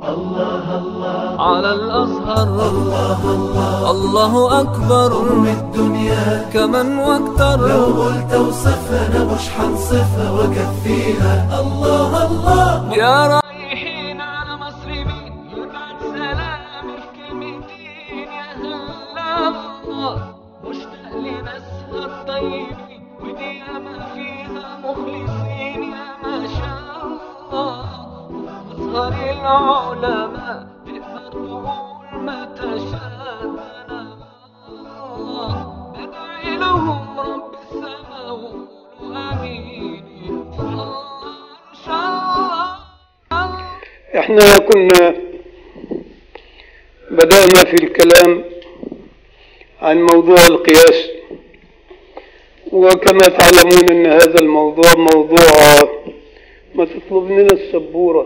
على الأزهر الله أكبر أم الدنيا كمن واكتر لو قلت اوصفها انا مش حنصفها واكفيها الله الله يا رايحين على مصر مين يبعت سلامي في كلمتين يا هلا الله مشتاق لناسها الطيبين ودي ياما فيها مخلصين يا ما شاء الله أزهر العلماء تقدر تقول ما تشاء أنا الله بدعي لهم رب السماء وقولوا آمين إن شاء الله إن شاء الله احنا كنا بدأنا في الكلام عن موضوع القياس وكما تعلمون ان هذا الموضوع موضوع ما تطلب لنا السبورة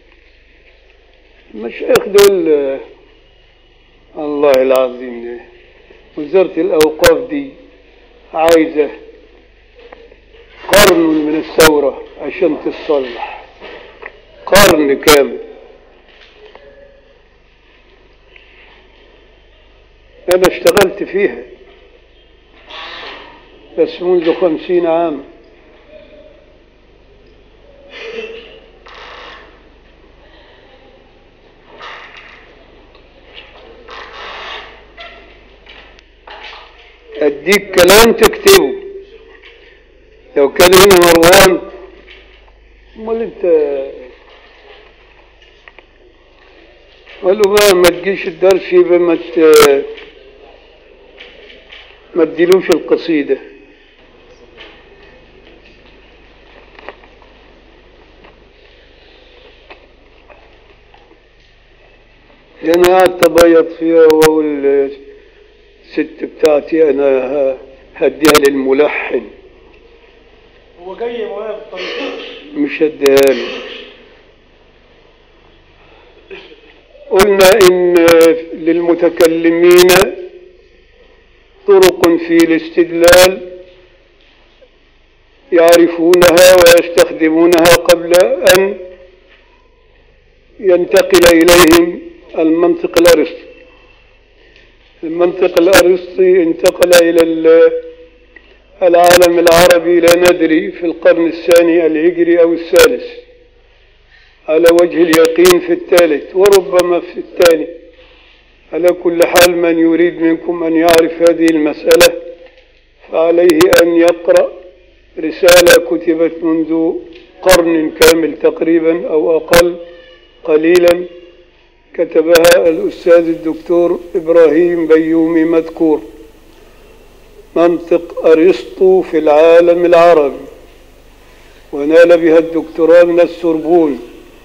المشايخ دول آه، الله العظيم وزارة الأوقاف دي عايزة قرن من الثورة عشان تتصلح قرن كامل أنا اشتغلت فيها بس منذ خمسين عام أديك كلام تكتبه لو كان هنا مروان امال انت قال له بقى ما تجيش الدرس يبقى ما ت... ما تديلوش القصيدة أنا قعدت أبيض فيها وأقول الست بتاعتي أنا ه- هديها للملحن هو جاي معايا في الطريق مش هديها له قلنا إن للمتكلمين طرق في الاستدلال يعرفونها ويستخدمونها قبل أن ينتقل إليهم المنطق الأرسطي المنطق الأرسطي انتقل إلى ال- العالم العربي لا ندري في القرن الثاني الهجري أو الثالث على وجه اليقين في الثالث وربما في الثاني على كل حال من يريد منكم أن يعرف هذه المسألة فعليه أن يقرأ رسالة كتبت منذ قرن كامل تقريبا أو أقل قليلا كتبها الأستاذ الدكتور إبراهيم بيومي مذكور منطق أرسطو في العالم العربي ونال بها الدكتوراه من السوربون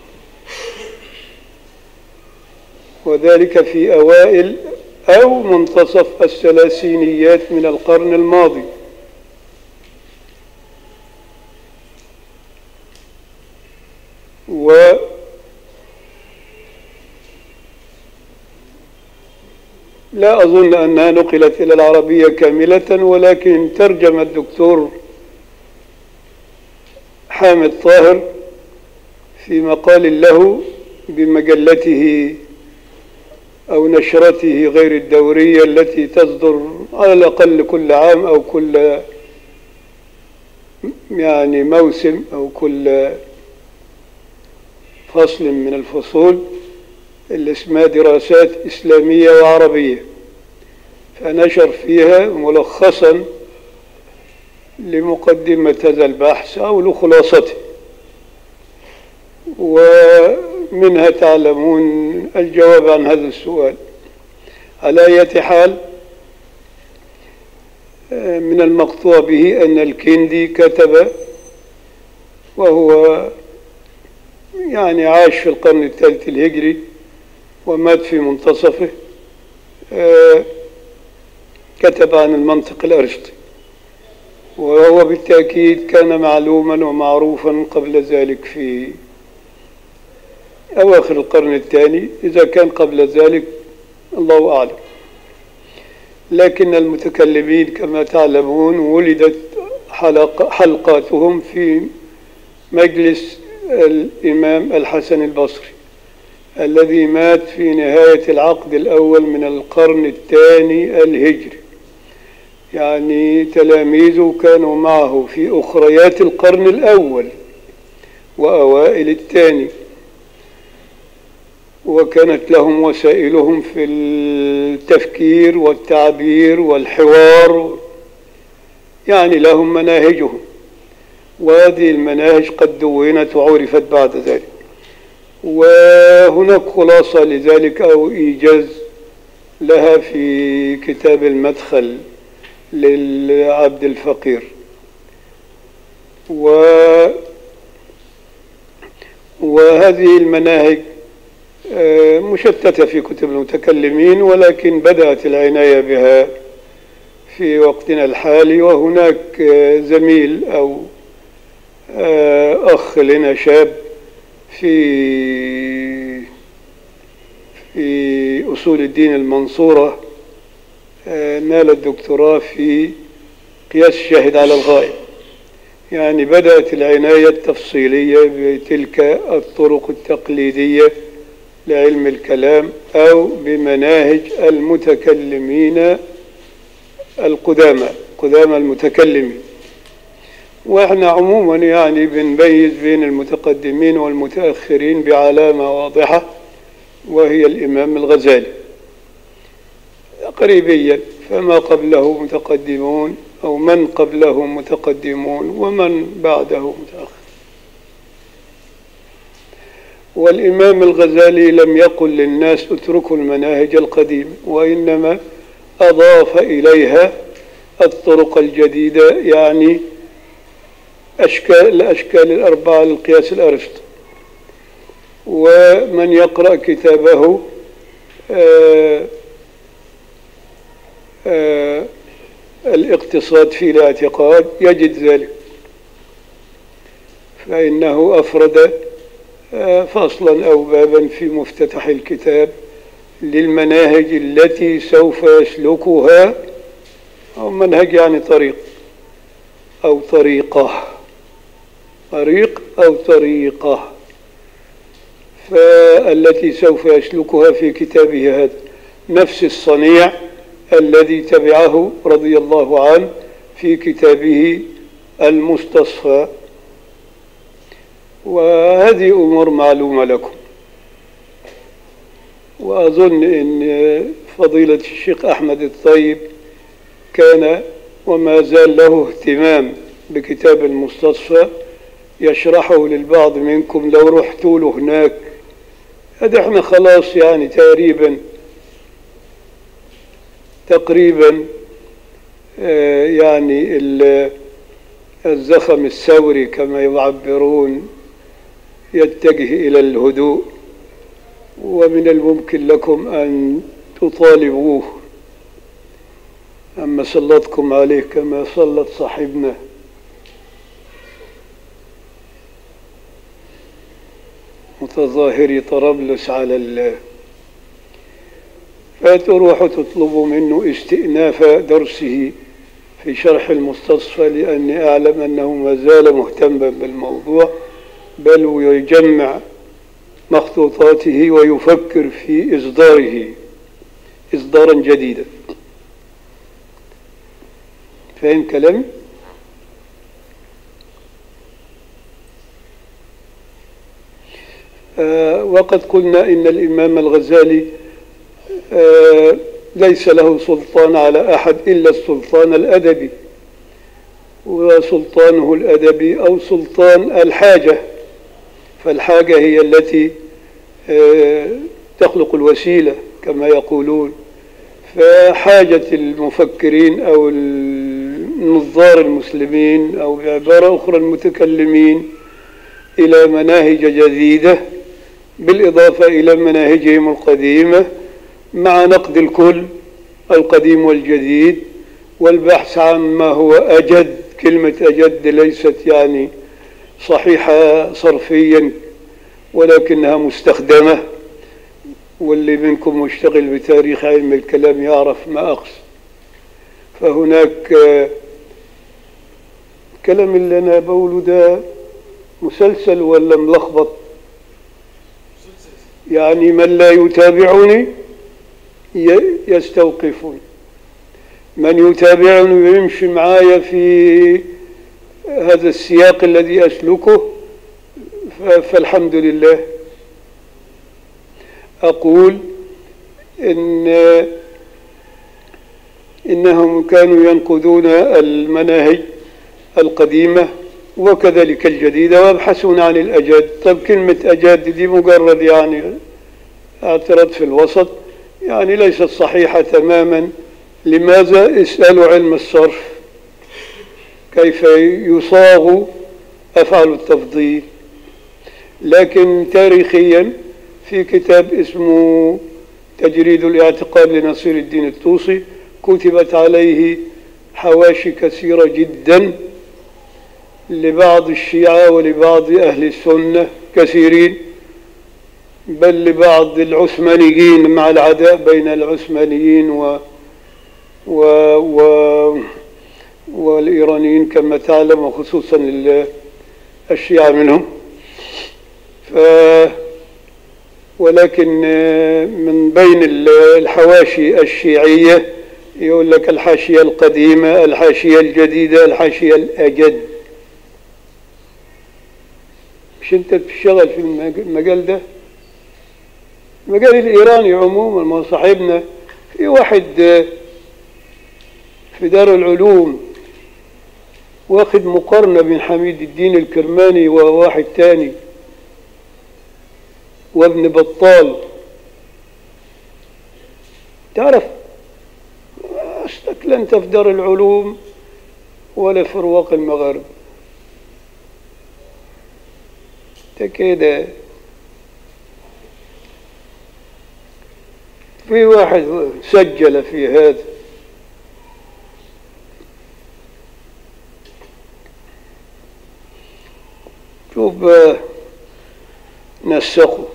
وذلك في أوائل أو منتصف الثلاثينيات من القرن الماضي و لا أظن أنها نقلت إلى العربية كاملة ولكن ترجم الدكتور حامد طاهر في مقال له بمجلته أو نشرته غير الدورية التي تصدر على الأقل كل عام أو كل يعني موسم أو كل فصل من الفصول اللي اسمها دراسات إسلامية وعربية فنشر فيها ملخصا لمقدمة هذا البحث أو لخلاصته ومنها تعلمون الجواب عن هذا السؤال على أية حال من المقطوع به أن الكندي كتب وهو يعني عاش في القرن الثالث الهجري ومات في منتصفه آه، كتب عن المنطق الأرسطي وهو بالتأكيد كان معلوما ومعروفا قبل ذلك في أواخر القرن الثاني إذا كان قبل ذلك الله أعلم لكن المتكلمين كما تعلمون ولدت حلق حلقاتهم في مجلس الإمام الحسن البصري الذي مات في نهاية العقد الأول من القرن الثاني الهجري يعني تلاميذه كانوا معه في أخريات القرن الأول وأوائل الثاني وكانت لهم وسائلهم في التفكير والتعبير والحوار يعني لهم مناهجهم وهذه المناهج قد دونت وعرفت بعد ذلك وهناك خلاصة لذلك أو إيجاز لها في كتاب المدخل للعبد الفقير و وهذه المناهج آه، مشتتة في كتب المتكلمين ولكن بدأت العناية بها في وقتنا الحالي وهناك آه، زميل أو آه، أخ لنا شاب في في أصول الدين المنصورة نال الدكتوراه في قياس الشاهد على الغائب يعني بدأت العناية التفصيلية بتلك الطرق التقليدية لعلم الكلام أو بمناهج المتكلمين القدامى قدامى المتكلمين واحنا عموما يعني بنميز بين المتقدمين والمتأخرين بعلامة واضحة وهي الإمام الغزالي قريبيا فما قبله متقدمون أو من قبله متقدمون ومن بعده متأخر والإمام الغزالي لم يقل للناس اتركوا المناهج القديمة وإنما أضاف إليها الطرق الجديدة يعني أشكال الأشكال الأربعة للقياس الأرسطو ومن يقرأ كتابه آآ آآ الاقتصاد في الاعتقاد يجد ذلك فإنه أفرد فصلا أو بابا في مفتتح الكتاب للمناهج التي سوف يسلكها أو منهج يعني طريق أو طريقة طريق أو طريقة فالتي سوف يسلكها في كتابه هذا نفس الصنيع الذي تبعه رضي الله عنه في كتابه المستصفى وهذه أمور معلومة لكم وأظن أن فضيلة الشيخ أحمد الطيب كان وما زال له اهتمام بكتاب المستصفى يشرحه للبعض منكم لو رحتوا له هناك هذا احنا خلاص يعني تقريبا تقريبا آه يعني الزخم الثوري كما يعبرون يتجه إلى الهدوء ومن الممكن لكم أن تطالبوه أما سلطكم عليه كما سلط صاحبنا متظاهري طرابلس على الله فتروحوا تطلبوا منه استئناف درسه في شرح المستصفى لأني أعلم أنه ما زال مهتما بالموضوع بل ويجمع مخطوطاته ويفكر في إصداره إصدارا جديدا فاهم كلامي؟ آه وقد قلنا إن الإمام الغزالي آه ليس له سلطان على أحد إلا السلطان الأدبي وسلطانه الأدبي أو سلطان الحاجة فالحاجة هي التي تخلق الوسيلة كما يقولون فحاجة المفكرين أو النظار المسلمين أو بعبارة أخرى المتكلمين إلى مناهج جديدة بالإضافة إلى مناهجهم القديمة مع نقد الكل القديم والجديد والبحث عن ما هو أجد كلمة أجد ليست يعني صحيحة صرفيا ولكنها مستخدمة واللي منكم مشتغل بتاريخ علم الكلام يعرف ما أقصد فهناك الكلام اللي أنا بقوله ده مسلسل ولا ملخبط يعني من لا يتابعني ي- يستوقفون من يتابعني ويمشي معايا في هذا السياق الذي أسلكه ف- فالحمد لله أقول إن إنهم كانوا ينقذون المناهج القديمة وكذلك الجديدة ويبحثون عن الأجاد طيب كلمة أجاد دي مجرد يعني اعتراض في الوسط يعني ليست صحيحة تماما لماذا اسألوا علم الصرف كيف يصاغ أفعل التفضيل لكن تاريخيا في كتاب اسمه تجريد الاعتقاد لنصير الدين الطوسي كتبت عليه حواشي كثيرة جدا لبعض الشيعة ولبعض أهل السنة كثيرين بل لبعض العثمانيين مع العداء بين العثمانيين و, و, و والإيرانيين كما تعلم وخصوصا ال- الشيعة منهم ف ولكن آه، من بين ال- الحواشي الشيعية يقول لك الحاشية القديمة الحاشية الجديدة الحاشية الأجد مش انت بتشتغل في المج- المجال ده المجال الإيراني عموما ما صاحبنا في واحد آه، في دار العلوم واخد مقارنة بين حميد الدين الكرماني وواحد تاني وابن بطال تعرف أصلك لا أنت في دار العلوم ولا في رواق المغاربة أنت كده في واحد سجل في هذا شوف بقى نسقوا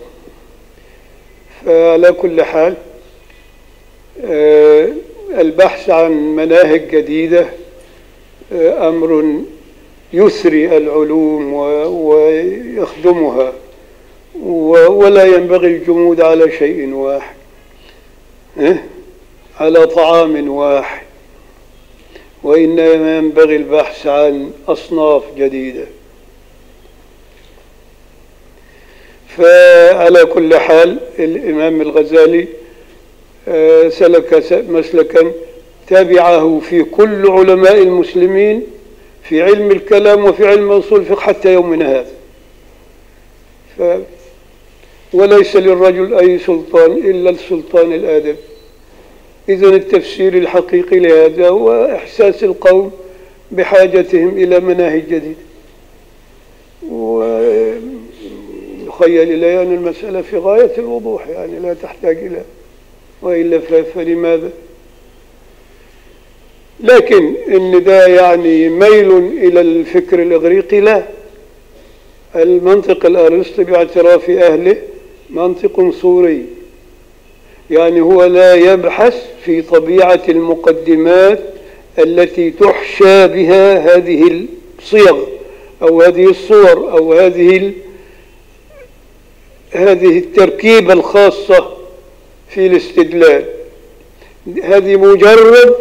فعلى كل حال آه، البحث عن مناهج جديدة آه، أمر يثري العلوم و- ويخدمها و- ولا ينبغي الجمود على شيء واحد اه؟ على طعام واحد وإنما ينبغي البحث عن أصناف جديدة فعلى كل حال الإمام الغزالي آه، سلك س- مسلكا تبعه في كل علماء المسلمين في علم الكلام وفي علم أصول الفقه حتى يومنا هذا ف وليس للرجل أي سلطان إلا السلطان الآدب إذا التفسير الحقيقي لهذا هو إحساس القوم بحاجتهم إلى مناهج جديدة ويخيل إلي أن المسألة في غاية الوضوح يعني لا تحتاج إلى وإلا ف- فلماذا لكن إن ده يعني ميل إلى الفكر الإغريقي لا المنطق الأرسطي باعتراف أهله منطق صوري يعني هو لا يبحث في طبيعة المقدمات التي تحشى بها هذه الصيغ أو هذه الصور أو هذه ال... هذه التركيبة الخاصة في الاستدلال هذه مجرد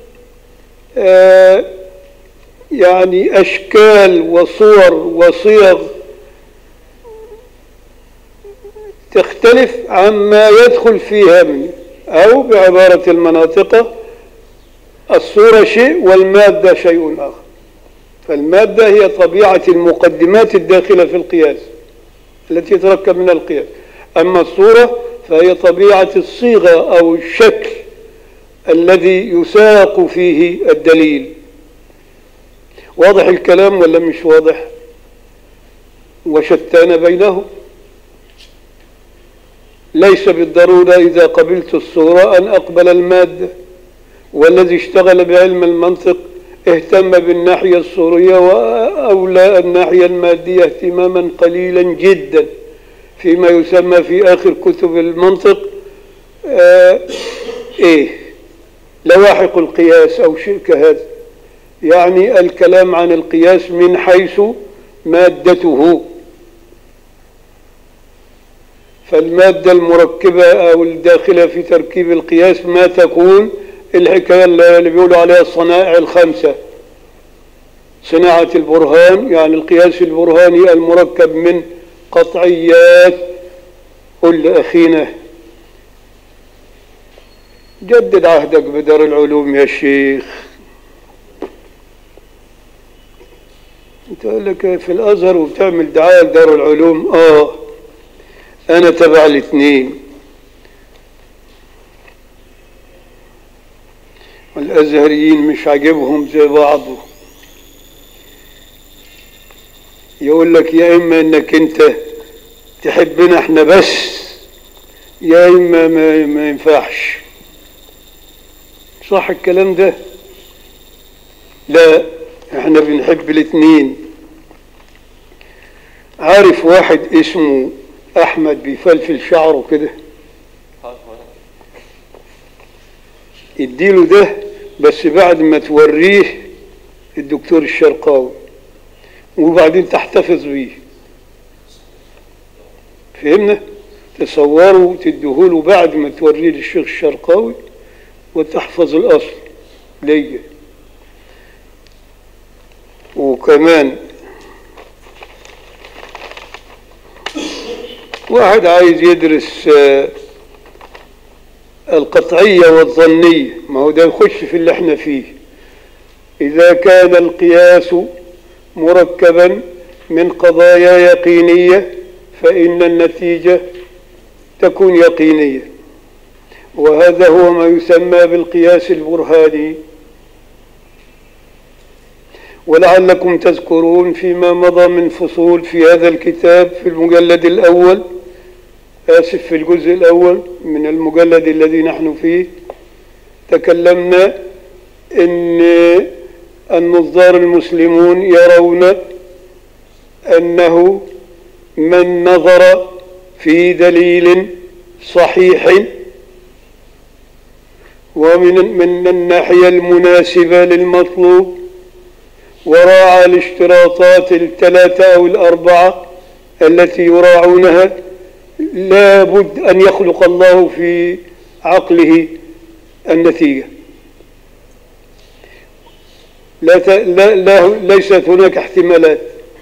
آه يعني أشكال وصور وصيغ تختلف عما يدخل فيها من أو بعبارة المناطق الصورة شيء والمادة شيء آخر فالمادة هي طبيعة المقدمات الداخلة في القياس التي يتركب من القياس أما الصورة فهي طبيعة الصيغة أو الشكل الذي يساق فيه الدليل واضح الكلام ولا مش واضح وشتان بينهم ليس بالضرورة إذا قبلت الصورة أن أقبل المادة والذي اشتغل بعلم المنطق اهتم بالناحية الصورية وأولى الناحية المادية اهتماما قليلا جدا فيما يسمى في آخر كتب المنطق آه إيه لواحق القياس أو شيء كهذا يعني الكلام عن القياس من حيث مادته فالمادة المركبة أو الداخلة في تركيب القياس ما تكون الحكاية اللي بيقولوا عليها الصنائع الخمسة صناعة البرهان يعني القياس البرهاني المركب من قطعيات قل لأخينا جدد عهدك بدار العلوم يا شيخ انت لك في الازهر وبتعمل دعايه لدار العلوم اه انا تبع الاثنين والازهريين مش عاجبهم زي بعضه يقول لك يا اما انك انت تحبنا احنا بس يا اما ما, ما ينفعش صح الكلام ده لا احنا بنحب الاثنين عارف واحد اسمه احمد بيفلفل شعره كده اديله ده بس بعد ما توريه الدكتور الشرقاوي وبعدين تحتفظ بيه فهمنا تصوره وتديهوله بعد ما توريه للشيخ الشرقاوي وتحفظ الأصل ليا وكمان واحد عايز يدرس آه، القطعية والظنية ما هو ده يخش في اللي احنا فيه إذا كان القياس مركبا من قضايا يقينية فإن النتيجة تكون يقينية وهذا هو ما يسمى بالقياس البرهاني ولعلكم تذكرون فيما مضى من فصول في هذا الكتاب في المجلد الأول آسف في الجزء الأول من المجلد الذي نحن فيه تكلمنا أن النظار المسلمون يرون أنه من نظر في دليل صحيح ومن من الناحية المناسبة للمطلوب وراعى الاشتراطات الثلاثة أو الأربعة التي يراعونها لا بد أن يخلق الله في عقله النتيجة لا, ت... لا, لا ليست هناك احتمالات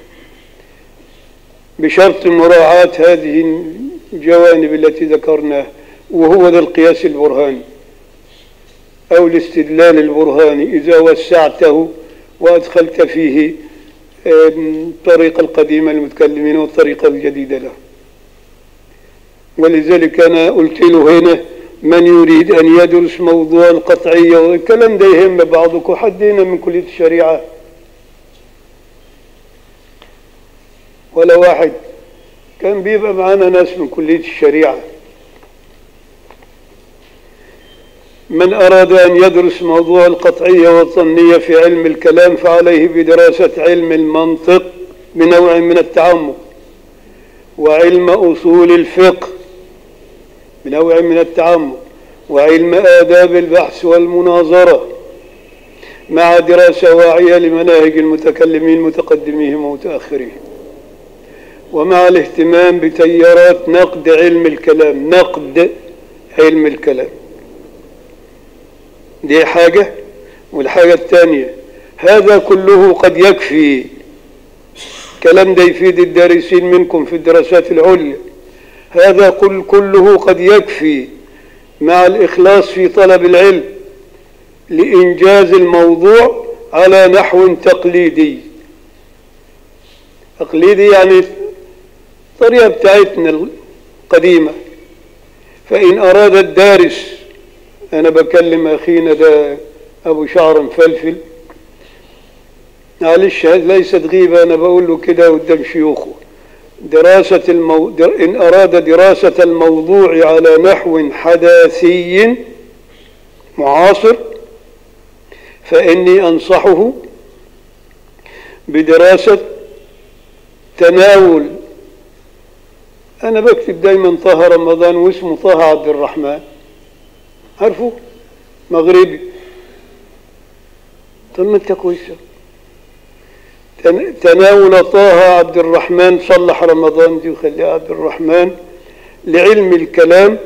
بشرط مراعاة هذه الجوانب التي ذكرناها وهو ذا القياس البرهاني أو الاستدلال البرهاني إذا وسعته وأدخلت فيه الطريقة القديمة للمتكلمين والطريقة الجديدة له ولذلك أنا قلت له هنا من يريد أن يدرس موضوع القطعية والكلام ده يهم بعضكم حدينا من كلية الشريعة ولا واحد كان بيبقى معانا ناس من كلية الشريعة من أراد أن يدرس موضوع القطعية والظنية في علم الكلام فعليه بدراسة علم المنطق بنوع من التعمق وعلم أصول الفقه بنوع من التعمق وعلم آداب البحث والمناظرة مع دراسة واعية لمناهج المتكلمين متقدميهم ومتأخرين ومع الاهتمام بتيارات نقد علم الكلام نقد علم الكلام دي حاجة والحاجة الثانية هذا كله قد يكفي كلام ده يفيد الدارسين منكم في الدراسات العليا هذا كل كله قد يكفي مع الإخلاص في طلب العلم لإنجاز الموضوع على نحو تقليدي تقليدي يعني الطريقة بتاعتنا القديمة فإن أراد الدارس أنا بكلم أخينا ده أبو شعر مفلفل معلش ليست غيبة أنا بقول له كده قدام شيوخه دراسة المو... در... إن أراد دراسة الموضوع على نحو حداثي معاصر فإني أنصحه بدراسة تناول أنا بكتب دايما طه رمضان واسمه طه عبد الرحمن عارفه مغربي طب ما انت كويسه تناول طه عبد الرحمن صلح رمضان دي وخليها عبد الرحمن لعلم الكلام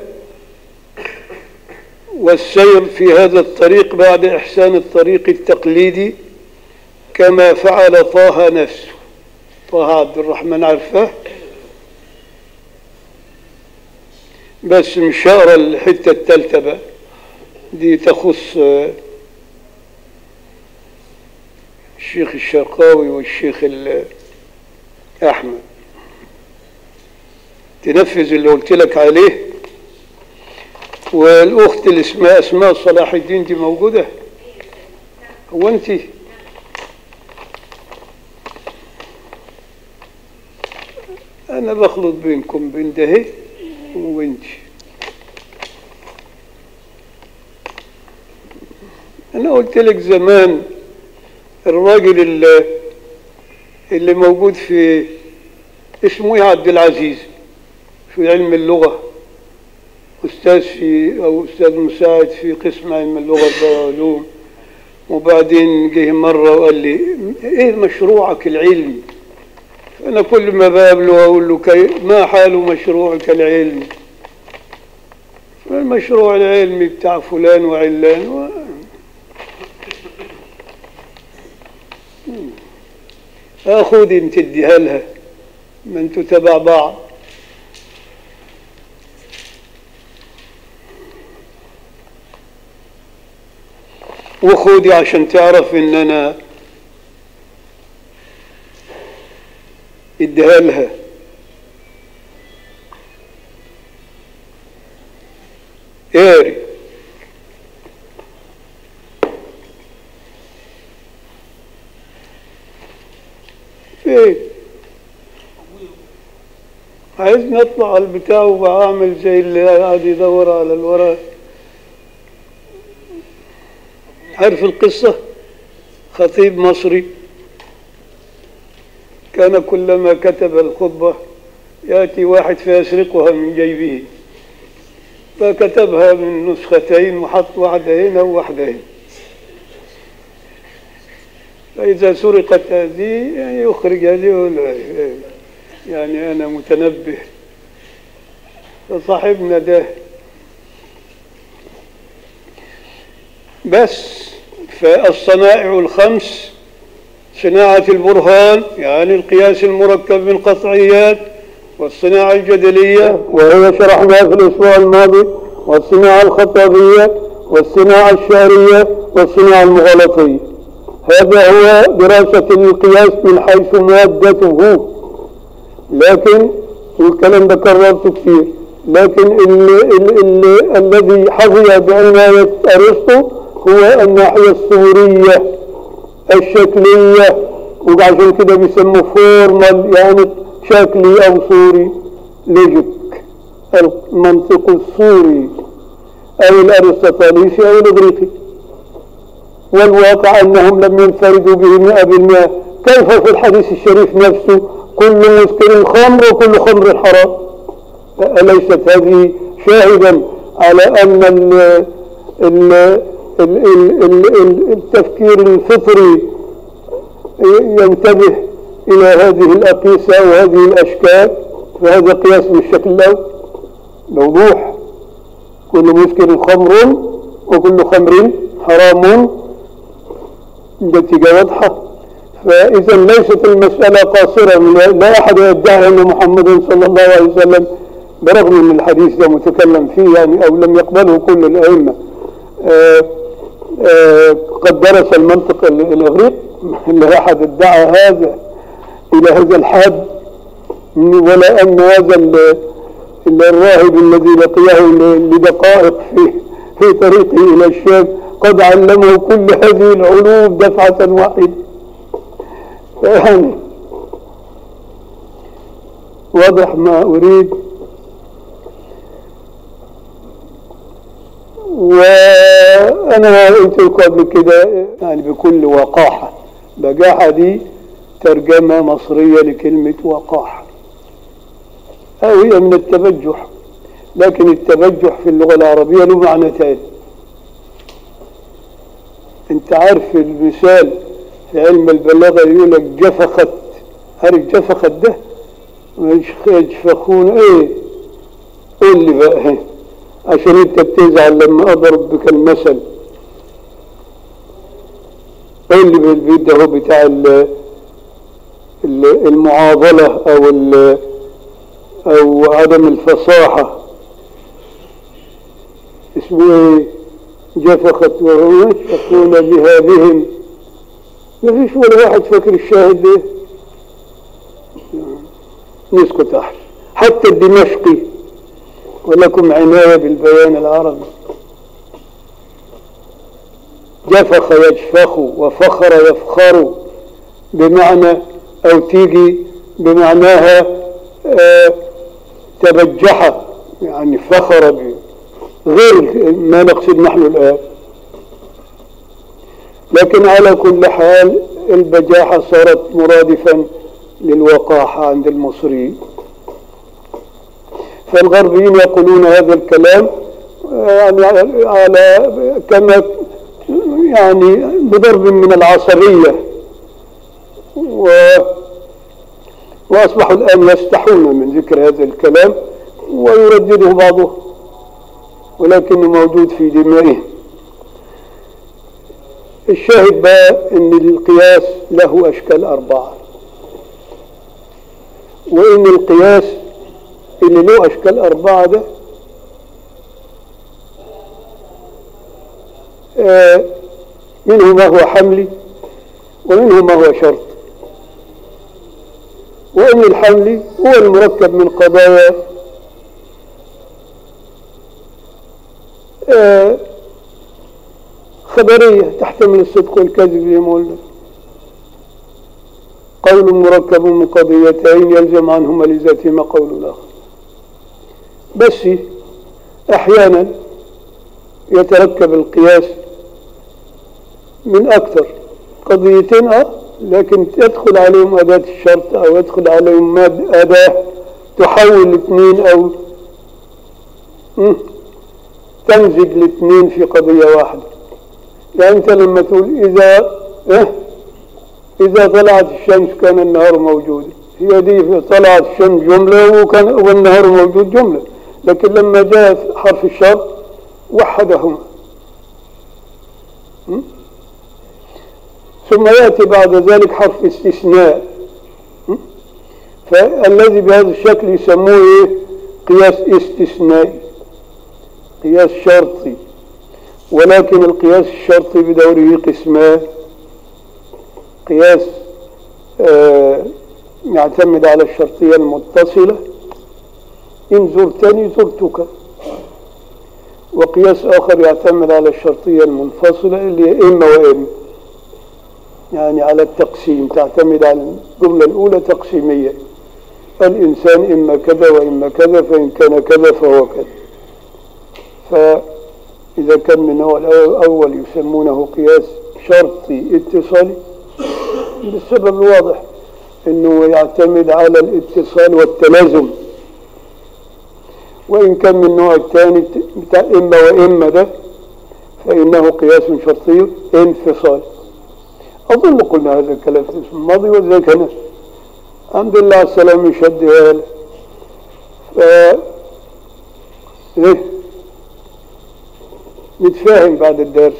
والسير في هذا الطريق بعد إحسان الطريق التقليدي كما فعل طه نفسه طه عبد الرحمن عرفاه بس مش هقرا الحتة التالتة بقى دي تخص آه، الشيخ الشرقاوي والشيخ ال- أحمد تنفذ اللي قلت لك عليه والأخت اللي اسمها أسماء صلاح الدين دي موجودة هو أنت أنا بخلط بينكم بين ده وأنت أنا قلت لك زمان الراجل اللي, اللي موجود في اسمه إيه عبد العزيز في علم اللغة أستاذ في أو أستاذ مساعد في قسم علم اللغة والعلوم وبعدين جه مرة وقال لي إيه مشروعك العلمي؟ أنا كل ما بقابله أقول له كي ما حال مشروعك العلمي؟ المشروع العلمي بتاع فلان وعلان و... آخذ انت اديها لها ما انتوا تبع بعض وخذي عشان تعرف ان انا اديها لها اقري فين عايزني اطلع على البتاع وبعمل زي اللي قاعد يدور على الورق عارف القصة خطيب مصري كان كلما كتب الخطبة يأتي واحد فيسرقها من جيبه فكتبها من نسختين وحط واحدة هنا وواحدة هنا فإذا سرقت هذه يعني يخرج هذه ولا يعني أنا متنبه فصاحبنا ده بس فالصنائع الخمس صناعة البرهان يعني القياس المركب من قطعيات والصناعة الجدلية وهي شرحناها في الأسبوع الماضي والصناعة الخطابية والصناعة الشعرية والصناعة المغالطية هذا هو دراسة القياس من حيث مادته لكن والكلام ده كررته كثير لكن ال ال ال الذي حظي بعناية أرسطو هو الناحية الصورية الشكلية وعشان كده بيسموه فورمال يعني شكلي أو صوري لوجيك المنطق الصوري أو الأرسطاليسي أو الإغريقي والواقع أنهم لم ينفردوا به مئة بالمئة كيف في الحديث الشريف نفسه كل مسكر خمر وكل خمر حرام أليست هذه شاهدا على أن ال ال ال ال ال التفكير الفطري ينتبه إلى هذه الأقيسة وهذه الأشكال فهذا قياس بالشكل الأول موضوح كل مسكر خمر وكل خمر حرام النتيجة واضحة فإذا ليست المسألة قاصرة لا أحد يدعي أن محمد صلى الله عليه وسلم برغم أن الحديث ده متكلم فيه يعني أو لم يقبله كل الأئمة آآ آآ قد درس المنطق الإغريق لا أحد ادعى هذا إلى هذا الحد ولا أن هذا الراهب الذي لقيه لدقائق في في طريقه إلى الشام قد علمه كل هذه العلوم دفعة واحدة يعني واضح ما أريد وأنا قلت لكم قبل كده يعني بكل وقاحة بجاحة دي ترجمة مصرية لكلمة وقاحة أو هي من التبجح لكن التبجح في اللغة العربية له معنى تاني انت عارف المثال في علم البلاغة يقول لك جفخت عارف جفخت ده مش يجفخون ايه قول لي بقى عشان انت بتزعل لما اضرب بك المثل قول لي بالبيت ده هو بتاع ال- ال- المعاضلة او ال- او عدم الفصاحة اسمه ايه جفقت وهم يشفقون بها بهم ما فيش ولا واحد فاكر الشاهد ده نسكت أحسن حتى الدمشقي ولكم عناية بالبيان العربي جفخ يجفخ وفخر يفخر بمعنى أو تيجي بمعناها آه تبجح يعني فخر به غير ما نقصد نحن الآن لكن على كل حال البجاحة صارت مرادفا للوقاحة عند المصريين فالغربيين يقولون هذا الكلام يعني على كما يعني بضرب من العصبية و وأصبحوا الآن يستحون من ذكر هذا الكلام ويردده بعضهم ولكنه موجود في دمائهم الشاهد بقى ان القياس له اشكال اربعه وان القياس اللي له اشكال اربعه ده آه منه ما هو حملي ومنه ما هو شرط وان الحملي هو المركب من قضايا آه خبرية تحتمل الصدق والكذب زي ما قلنا قول مركب من قضيتين يلزم عنهما لذاتهما قول آخر بس أحيانا يتركب القياس من أكثر قضيتين أه لكن تدخل عليهم أداة الشرط أو يدخل عليهم ماد أداة تحول الاثنين أو م? تمزج الاثنين في قضية واحدة يعني أنت لما تقول إذا إيه إذا طلعت الشمس كان النهار موجودا هي دي طلعت الشمس جملة وكان والنهار موجود جملة لكن لما جاء حرف الشرط وحدهما م? ثم يأتي بعد ذلك حرف استثناء م? فالذي بهذا الشكل يسموه إيه؟ قياس استثنائي قياس شرطي ولكن القياس الشرطي بدوره قسمان قياس آه يعتمد على الشرطية المتصلة إن زرتني زرتك وقياس آخر يعتمد على الشرطية المنفصلة اللي هي إما وإما يعني على التقسيم تعتمد على الجملة الأولى تقسيمية الإنسان إما كذا وإما كذا فإن كان كذا فهو كذا فإذا كان من النوع الأول يسمونه قياس شرطي اتصالي بالسبب الواضح أنه يعتمد على الاتصال والتلازم وإن كان من النوع الثاني بتاع إما وإما ده فإنه قياس شرطي انفصالي أظن قلنا هذا الكلام في الاسم الماضي وذلك أنا الحمد لله على السلامة يشدها له ف إيه نتفاهم بعد الدرس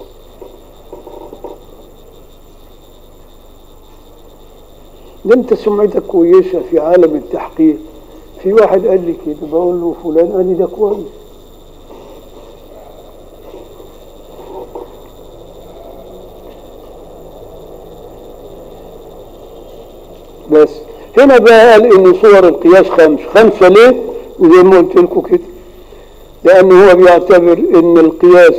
ده انت سمعتك كويسة في عالم التحقيق في واحد قال لي كده بقول له فلان قال لي ده كويس بس هنا بقى قال ان صور القياس خمس خمسة ليه زي ما قلت لكم كده لأنه هو بيعتبر إن القياس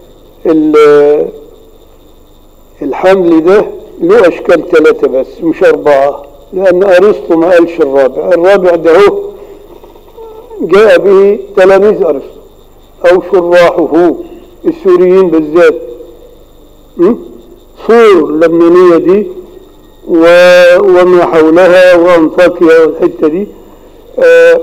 الحمل ده له أشكال ثلاثة بس مش أربعة لأن أرسطو ما قالش الرابع الرابع ده هو جاء به تلاميذ أرسطو أو شراحه السوريين بالذات صور اللبنانية دي وما حولها وأنطاكيا والحتة دي آه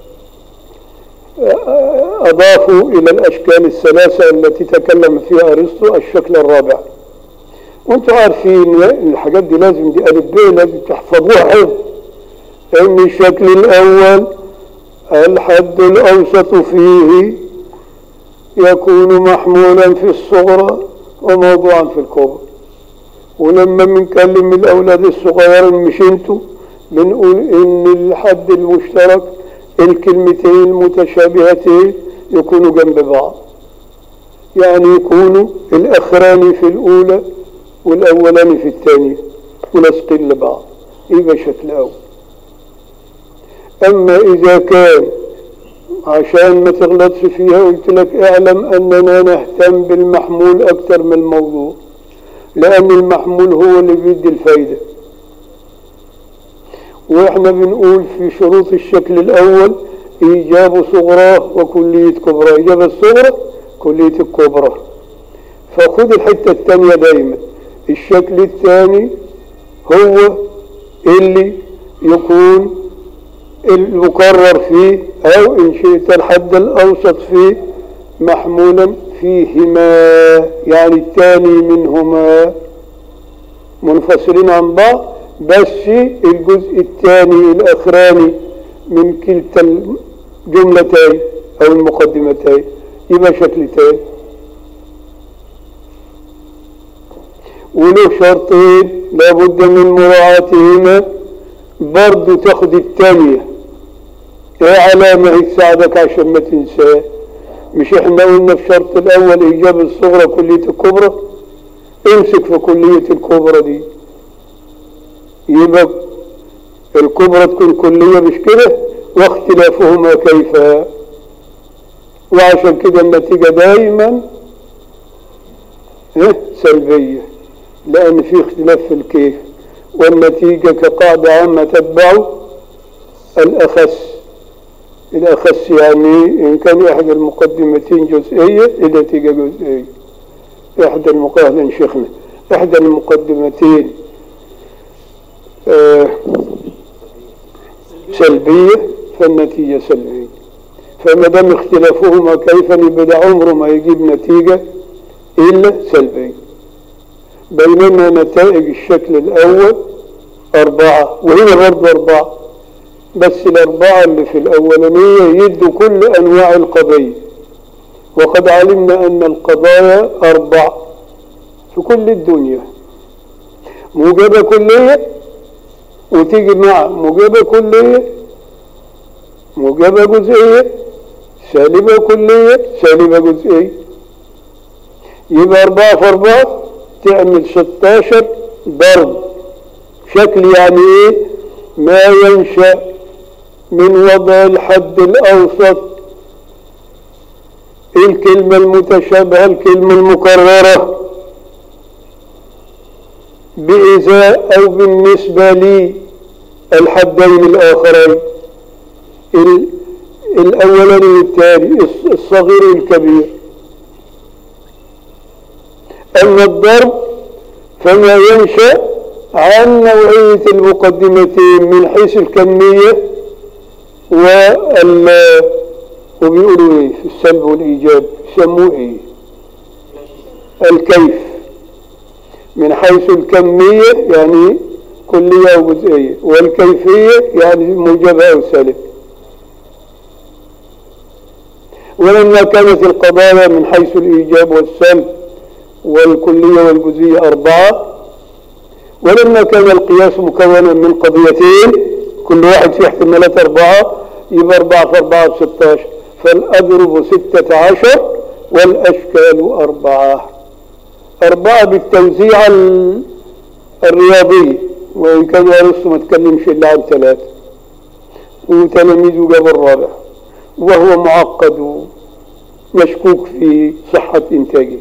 أضافوا إلى الأشكال الثلاثة التي تكلم فيها أرسطو الشكل الرابع وانتم عارفين ان الحاجات دي لازم دي ألف ب لازم تحفظوها حفظ لأن الشكل الأول الحد الأوسط فيه يكون محمولا في الصغرى وموضوعا في الكبرى ولما بنكلم الأولاد الصغيرين مش انتوا بنقول إن الحد المشترك الكلمتين المتشابهتين يكونوا جنب بعض يعني يكونوا الأخراني في الأولى والأولاني في الثانية ولاصقين لبعض يبقى شكل أول أما إذا كان عشان ما تغلطش فيها قلت لك اعلم أننا نهتم بالمحمول أكثر من الموضوع لأن المحمول هو اللي بيدي الفايدة وإحنا بنقول في شروط الشكل الأول إيجاب صغرى وكلية كبرى إيجاب الصغرى كلية الكبرى فخذ الحتة الثانية دايما الشكل الثاني هو اللي يكون المكرر فيه أو إن شئت الحد الأوسط فيه محمولا فيهما يعني الثاني منهما منفصلين عن بعض بس الجزء الثاني الأخراني من كلتا الجملتين أو المقدمتين يبقى شكل تاني وله شرطين لابد من مراعاتهما برضو تاخد الثانية ايه علامة تساعدك عشان ما تنساه مش احنا قلنا في الشرط الاول ايجاب الصغرى كلية الكبرى امسك في كلية الكبرى دي يبقى الكبرى تكون كلية مش كده واختلافهما كيف وعشان كده النتيجة دايما إيه؟ سلبية لأن في اختلاف في الكيف والنتيجة كقاعدة عامة تتبع الأخس الأخس يعني إن كان إحدى المقدمتين جزئية النتيجة جزئية إحدى المقدمتين شيخنا إحدى المقدمتين آه سلبية فالنتيجة سلبية فما دام اختلافهما كيف يبقى عمره ما يجيب نتيجة إلا سلبية بينما نتائج الشكل الأول أربعة وهي برضه أربعة بس الأربعة اللي في الأولانية يدوا كل أنواع القضية وقد علمنا أن القضايا أربع في كل الدنيا موجبة كلية وتيجي مع موجبة كلية موجبة جزئية سالبة كلية سالبة جزئية يبقى أربعة في أربعة تعمل ستاشر ضرب شكل يعني إيه ما ينشأ من وضع الحد الأوسط الكلمة المتشابهة الكلمة المكررة بإزاء أو بالنسبة لي الحدين الآخرين الأولاني والثاني الصغير والكبير أما الضرب فما ينشأ عن نوعية المقدمتين من حيث الكمية وال وبيقولوا ايه في السلب والإيجاب يسموه ايه الكيف من حيث الكمية يعني كلية وجزئية والكيفية يعني موجبة أو سالب ولما كانت القضايا من حيث الإيجاب والسلب والكلية والجزئية أربعة ولما كان القياس مكونا من قضيتين كل واحد فيه احتمالات أربعة يبقى أربعة في أربعة بستاشر فالأضرب ستة عشر والأشكال أربعة أربعة بالتوزيع الرياضي وإن كان أرسطو ما تكلمش إلا عن ثلاثة وتلاميذه جابوا الرابع وهو معقد ومشكوك في صحة إنتاجه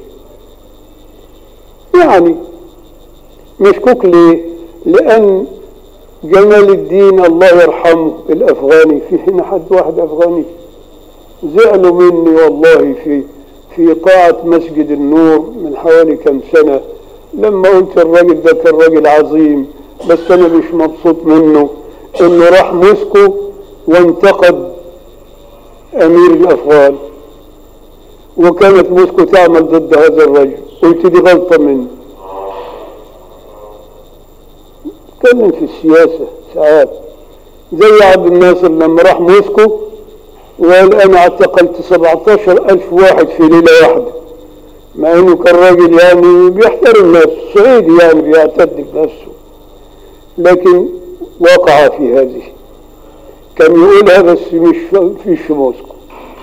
يعني مشكوك ليه لأن جمال الدين الله يرحمه الأفغاني في هنا حد واحد أفغاني زعلوا مني والله في في قاعة مسجد النور من حوالي كم سنة لما قلت الراجل ده كان راجل عظيم بس أنا مش مبسوط منه إنه راح موسكو وانتقد أمير الأفغان وكانت موسكو تعمل ضد هذا الرجل قلت دي غلطة مني اتكلم في السياسة ساعات زي عبد الناصر لما راح موسكو وقال أنا اعتقلت 17 ألف واحد في ليلة واحدة مع إنه كان راجل يعني بيحترم نفسه صعيدي يعني بيعتد بنفسه لكن وقع في هذه كان يقولها بس مش فيش في موسكو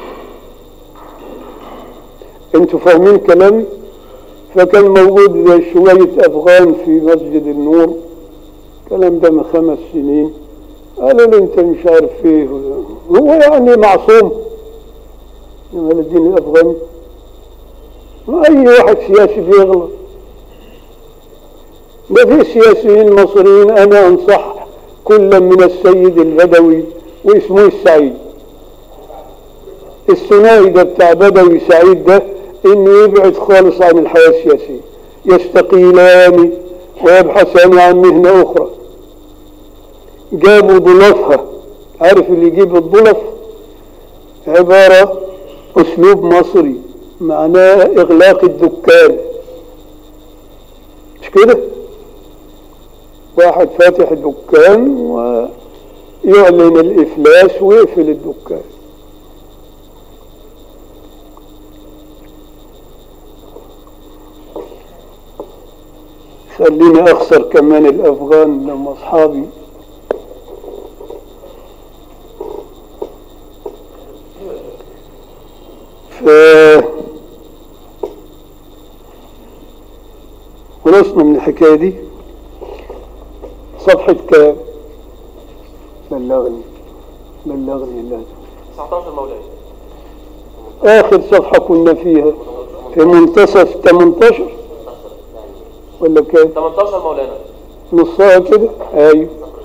انتوا فاهمين كلامي فكان موجود شوية أفغان في مسجد النور الكلام ده من خمس سنين قالوا له انت مش عارف ايه هو يعني معصوم جمال الدين الافغاني اي واحد سياسي بيغلط ده في سياسيين مصريين انا انصح كل من السيد البدوي واسمه السعيد الثنائي ده بتاع بدوي سعيد ده انه يبعد خالص عن الحياه السياسيه يستقيلان ويبحثان عن مهنه اخرى جابوا ضلفها عارف اللي يجيب الضلف عبارة أسلوب مصري معناه إغلاق الدكان مش كده واحد فاتح دكان ويعلن الإفلاس ويقفل الدكان خليني أخسر كمان الأفغان لما أصحابي ف خلصنا من الحكاية دي صفحة كام بلغني بلغني الله 19 مولاي آخر صفحة كنا فيها في منتصف 18 ولا كام 18 مولانا نصها كده ايوه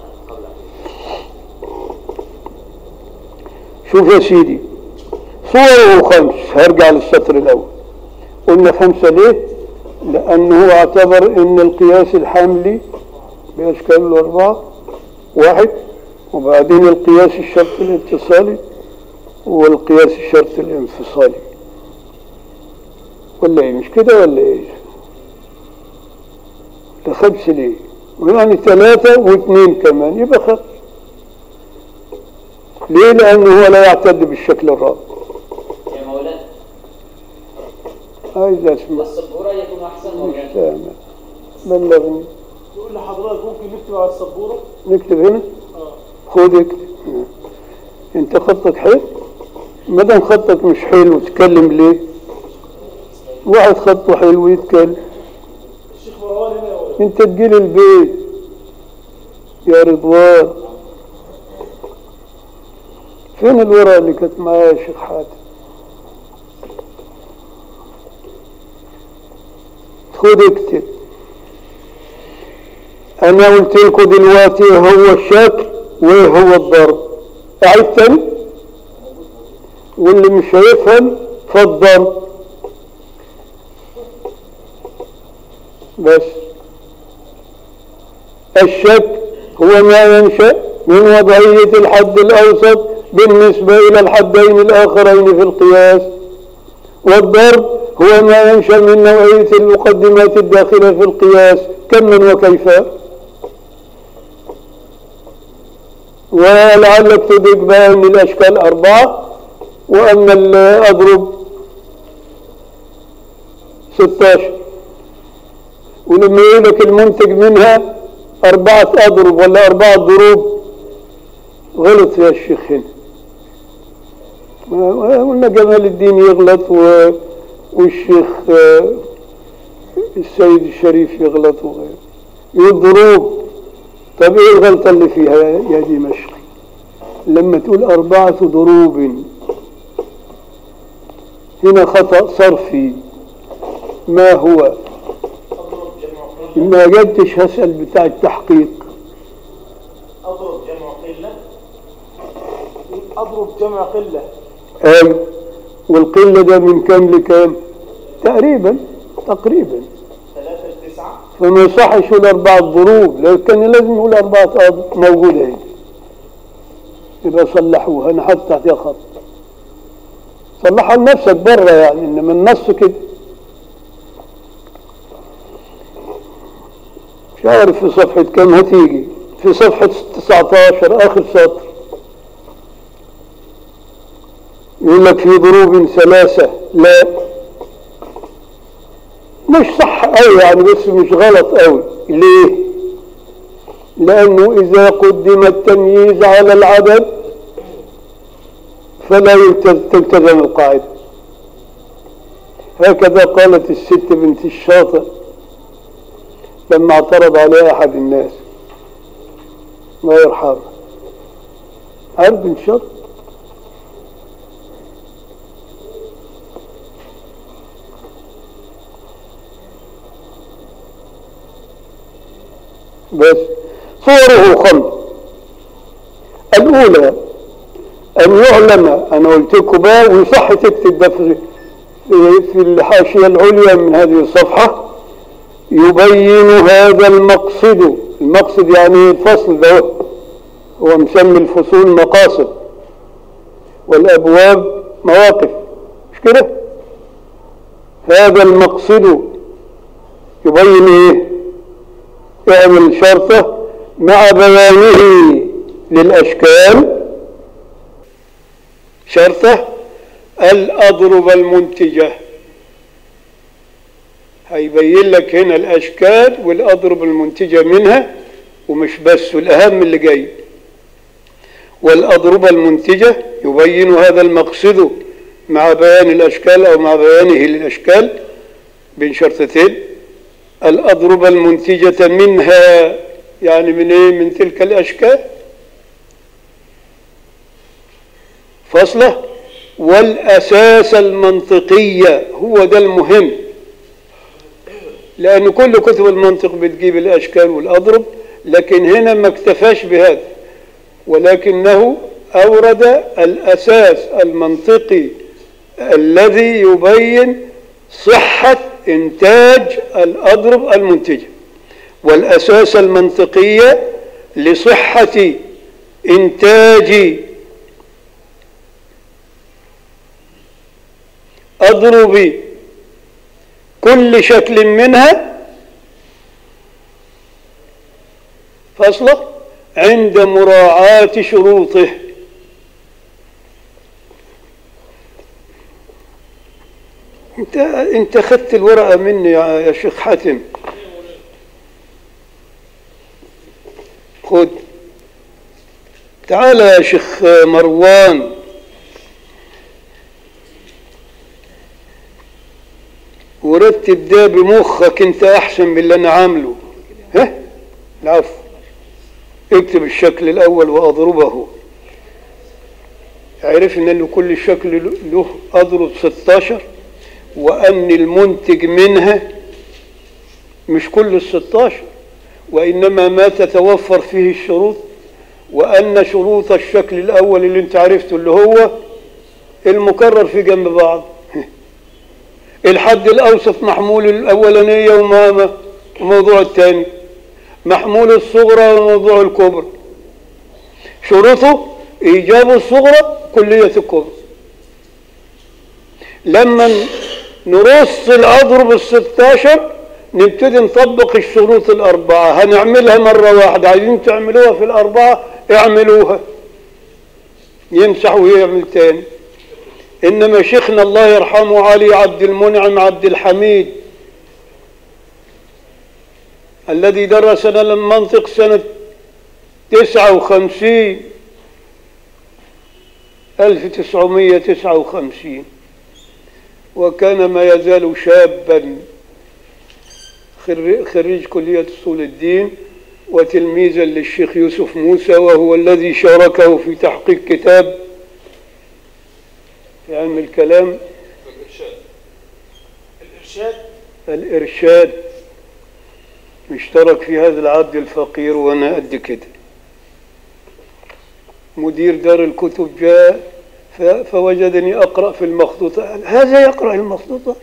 شوف يا سيدي صوره خمس هرجع للسطر الاول قلنا خمسة ليه لانه اعتبر ان القياس الحملي باشكاله الاربعة واحد وبعدين القياس الشرط الاتصالي والقياس الشرط الانفصالي ولا ايه مش كده ولا ايه ده خمسة ليه ويعني ثلاثة واثنين كمان يبقى خمس ليه لأنه هو لا يعتد بالشكل الرابع يا مولانا عايز أسمع السبورة يكون أحسن مش مولانا سامع بلغني يقول لحضرتك ممكن نكتب على السبورة نكتب هنا اه خد اكتب انت خطك حلو ما دام خطك مش حلو تتكلم ليه واحد خطه حلو يتكلم الشيخ مروان هنا يا ولد انت تجيل البيت يا رضوان فين الورقة اللي كانت معايا يا شيخ حاتم خد اكتب انا قلت لكم دلوقتي إيه هو الشكل وايه هو الضرب اعيد تاني واللي مش هيفهم فالضرب بس الشك هو ما ينشأ من وضعية الحد الأوسط بالنسبة إلى الحدين الآخرين في القياس والضرب هو ما ينشأ من نوعية المقدمات الداخلة في القياس كما وكيف ولعلك تدرك بقى أن الأشكال أربعة وأما الأضرب 16 ولما يقول لك المنتج منها أربعة أضرب ولا أربعة ضروب غلط يا الشيخ هنا قلنا جمال الدين يغلط و... والشيخ آه، السيد الشريف يغلط وغيره يقول ضروب طب ايه الغلطة اللي فيها يا يا دمشق لما تقول أربعة ضروب هنا خطأ صرفي ما هو اضرب جمع قلة ما جدتش هسأل بتاع التحقيق اضرب جمع قلة اضرب جمع قلة أي والقلة ده من كام لكام تقريبا تقريبا ثلاثة لتسعة فما يصحش يقول أربعة ضروب لو كان لازم يقول أربعة أض- موجودة هنا يبقى صلحوها أنا حاطط تحتها خط صلحها لنفسك بره يعني إنما النص كده مش عارف في صفحة كام هتيجي في صفحة 19 آخر سطر يقول لك في ضروب ثلاثة لا مش صح قوي يعني بس مش غلط قوي ليه لأنه إذا قدم التمييز على العدد فلا يلتز- تلتزم القاعدة هكذا قالت الست بنت الشاطئ لما اعترض عليها أحد الناس الله يرحمه عارف بنت شاطئ بس صوره خمس الأولى أن يعلم أنا قلت لكم بقى ويصح تكتب ده في في- في الحاشية العليا من هذه الصفحة يبين هذا المقصد المقصد يعني الفصل ده هو. هو مسمي الفصول مقاصد والأبواب مواقف مش كده هذا المقصد يبين ايه اعمل شرطة مع بيانه للأشكال شرطة الأضرب المنتجة هيبين لك هنا الأشكال والأضرب المنتجة منها ومش بس والأهم اللي جاي والأضرب المنتجة يبين هذا المقصد مع بيان الأشكال أو مع بيانه للأشكال بين شرطتين الأضرب المنتجة منها يعني من إيه من تلك الأشكال فصلة والأساس المنطقية هو ده المهم لأن كل كتب المنطق بتجيب الأشكال والأضرب لكن هنا ما اكتفاش بهذا ولكنه أورد الأساس المنطقي الذي يبين صحة إنتاج الأضرب المنتجة والأساس المنطقية لصحة إنتاج أضرب كل شكل منها فصلة عند مراعاة شروطه انت انت خدت الورقه مني يا يا شيخ حاتم خد تعال يا شيخ مروان ورتب ده بمخك انت احسن من اللي انا عامله ها العفو اكتب الشكل الاول واضربه عرفنا ان كل شكل له اضرب 16 وأن المنتج منها مش كل الستاشر وإنما ما تتوفر فيه الشروط وأن شروط الشكل الأول اللي انت عرفته اللي هو المكرر في جنب بعض الحد الأوسط محمول الأولانية وما وموضوع الثاني محمول الصغرى وموضوع الكبرى شروطه إيجاب الصغرى كلية الكبرى لما نرص الأضرب الستاشر نبتدي نطبق الشروط الأربعة هنعملها مرة واحدة عايزين تعملوها في الأربعة اعملوها يمسح ويعمل تاني إنما شيخنا الله يرحمه علي عبد المنعم عبد الحميد الذي درسنا المنطق سنة تسعة وخمسين ألف تسعمية تسعة وخمسين وكان ما يزال شابا خريج كلية أصول الدين وتلميذا للشيخ يوسف موسى وهو الذي شاركه في تحقيق كتاب في علم الكلام الإرشاد الإرشاد اشترك في هذا العبد الفقير وأنا قد كده مدير دار الكتب جاء ف- فوجدني أقرأ في المخطوطة قال هذا يقرأ المخطوطة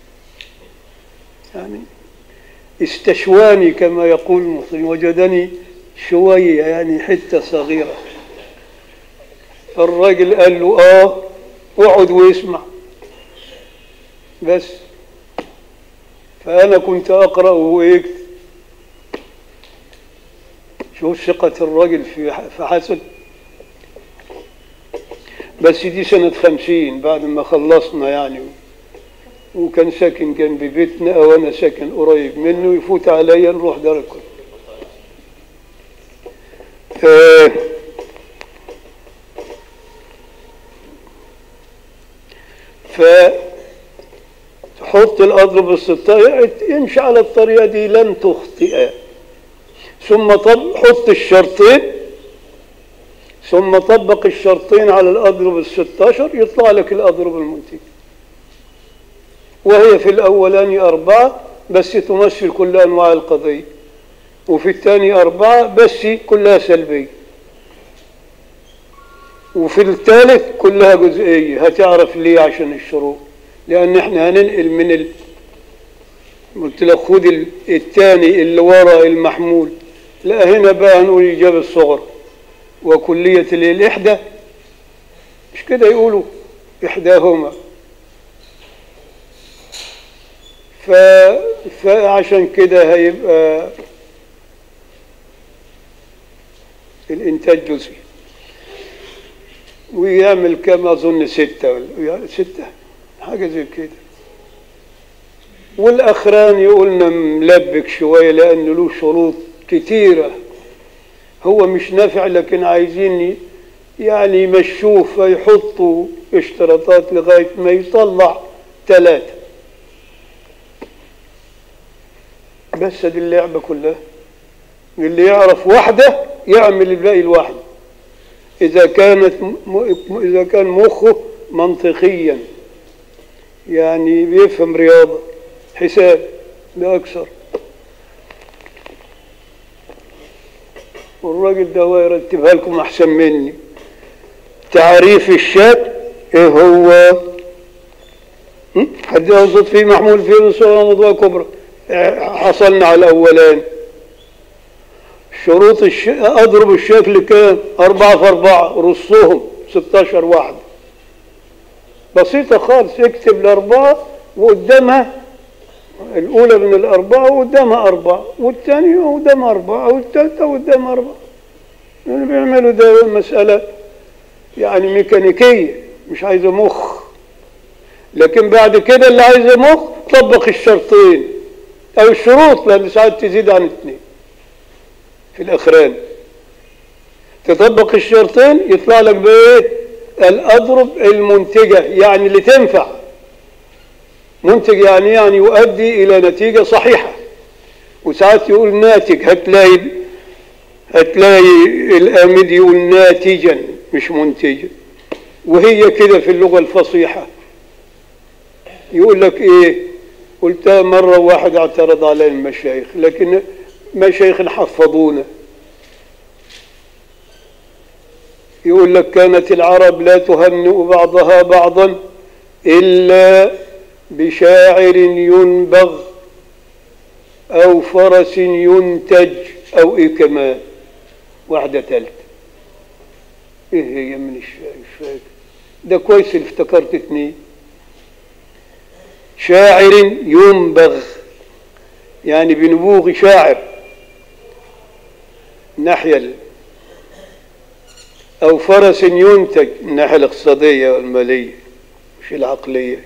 يعني استشواني كما يقول المصري وجدني شوية يعني حتة صغيرة فالراجل قال له آه اقعد واسمع بس فأنا كنت أقرأ وهو يكتب شوف ثقة الراجل في في حسن بس دي سنة خمسين بعد ما خلصنا يعني وكان ساكن جنب بيتنا أو أنا ساكن قريب منه يفوت عليا نروح دار الكتب آه، فتحط الأضرب الستة يمشي على الطريقة دي لن تخطئ ثم طب حط الشرطين ثم طبق الشرطين على الأضرب الستاشر يطلع لك الأضرب المنتج وهي في الأولاني أربعة بس تمثل كل أنواع القضية وفي الثاني أربعة بس كلها سلبية وفي الثالث كلها جزئية هتعرف ليه عشان الشروط لأن احنا هننقل من ال... قلت لك خد ال- الثاني اللي ورا المحمول لا هنا بقى هنقول الإجابة الصغرى وكلية ال- الإحدى مش كده يقولوا إحداهما ف... فعشان كده هيبقى الإنتاج جزئي ويعمل كم أظن ستة ولا- يعني ستة حاجة زي كده والأخراني قلنا ملبك شوية لأن له شروط كتيرة هو مش نافع لكن عايزين ي- يعني يمشوه فيحطوا اشتراطات لغاية ما يطلع ثلاثة بس دي اللعبة كلها اللي يعرف واحدة يعمل الباقي لوحده إذا كانت م... م- إذا كان مخه منطقيا يعني بيفهم رياضة حساب لا أكثر والراجل ده هو يرتبها لكم أحسن مني تعريف الشك إيه هو هم؟ حد يقصد فيه محمول فيه بصورة موضوع كبرى إيه، حصلنا على الأولاني شروط الش... أضرب الشكل كام أربعة في أربعة رصهم 16 واحد بسيطة خالص اكتب الأربعة وقدامها الأولى من الأربعة وقدامها أربعة والثانية قدامها أربعة والثالثة قدامها أربعة يعني بيعملوا ده مسألة يعني ميكانيكية مش عايزة مخ لكن بعد كده اللي عايزة مخ طبق الشرطين أو الشروط لأن ساعات تزيد عن اثنين في الأخران تطبق الشرطين يطلع لك بإيه الأضرب المنتجة يعني اللي تنفع منتج يعني يعني يؤدي إلى نتيجة صحيحة وساعات يقول ناتج هتلاقي هتلاقي الآمد يقول ناتجا مش منتجا وهي كده في اللغة الفصيحة يقول لك ايه قلتها مرة واحد اعترض على المشايخ لكن مشايخ حفظونا يقول لك كانت العرب لا تهنئ بعضها بعضا إلا بشاعر ينبغ أو فرس ينتج أو إيه كمان واحدة ثالثة إيه هي من الشاعر مش فاكر ده كويس اللي افتكرت اتنين شاعر ينبغ يعني بنبوغ شاعر الناحية ال- أو فرس ينتج الناحية الاقتصادية والمالية مش العقلية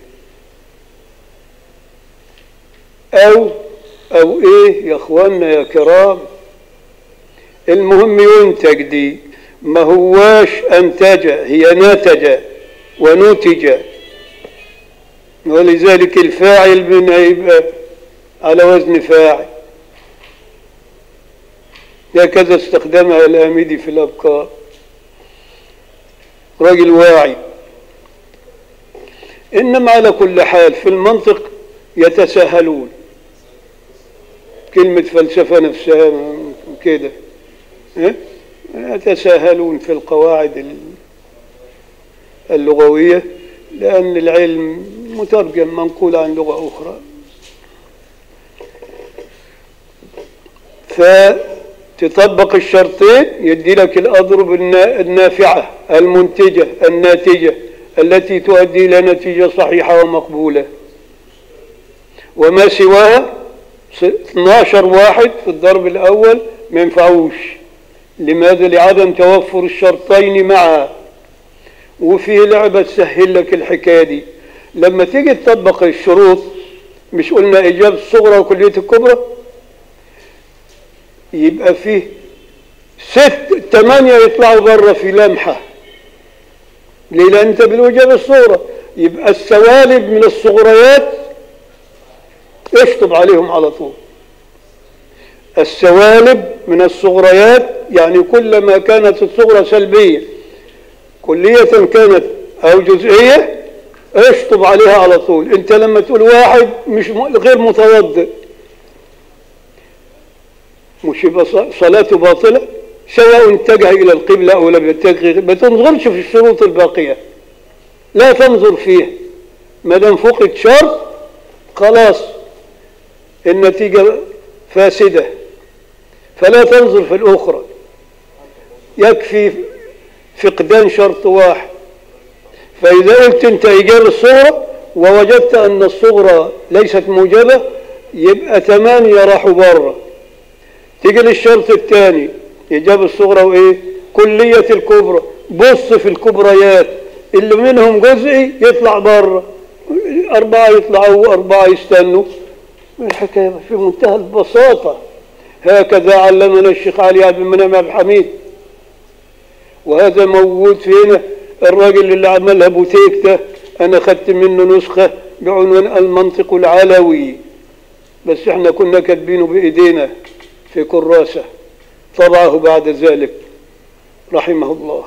أو أو إيه يا إخواننا يا كرام المهم ينتج دي ما هواش أنتج هي نتج ونتج ولذلك الفاعل منها يبقى على وزن فاعل هكذا استخدمها الآمدي في الأبكار رجل واعي إنما على كل حال في المنطق يتساهلون كلمة فلسفة نفسها كده إيه؟ يتساهلون في القواعد ال- اللغوية لأن العلم مترجم منقول عن لغة أخرى فتطبق الشرطين يدي لك الأضرب النا- النافعة المنتجة الناتجة التي تؤدي إلى نتيجة صحيحة ومقبولة وما سواها س- 12 واحد في الضرب الأول ما ينفعوش لماذا لعدم توفر الشرطين معا وفي لعبة تسهل لك الحكاية دي لما تيجي تطبق الشروط مش قلنا إيجاب الصغرى وكلية الكبرى يبقى فيه ست ثمانية يطلعوا بره في لمحة ليه لأن أنت بالوجاب الصغرى يبقى السوالب من الصغريات اشطب عليهم على طول السوالب من الصغريات يعني كلما كانت الصغرى سلبية كلية كانت أو جزئية اشطب عليها على طول انت لما تقول واحد مش م- غير متوضئ مش يبقى ص- صلاته باطلة سواء اتجه إلى القبلة أو لم يتجه ما تنظرش في الشروط الباقية لا تنظر فيها ما دام فقد شرط خلاص النتيجة فاسدة فلا تنظر في الأخرى يكفي فقدان شرط واحد فإذا قلت أنت إيجاب الصغرى ووجدت أن الصغرى ليست موجبة يبقى ثمانية راحوا بره تيجي للشرط الثاني إيجاب الصغرى وإيه كلية الكبرى بص في الكبريات اللي منهم جزئي يطلع بره أربعة يطلعوا وأربعة يستنوا الحكاية في منتهى البساطة هكذا علمنا الشيخ علي عبد المنعم عبد الحميد وهذا موجود في هنا الراجل اللي عملها بوتيك ده انا خدت منه نسخة بعنوان المنطق العلوي بس احنا كنا كاتبينه بايدينا في كراسة طبعه بعد ذلك رحمه الله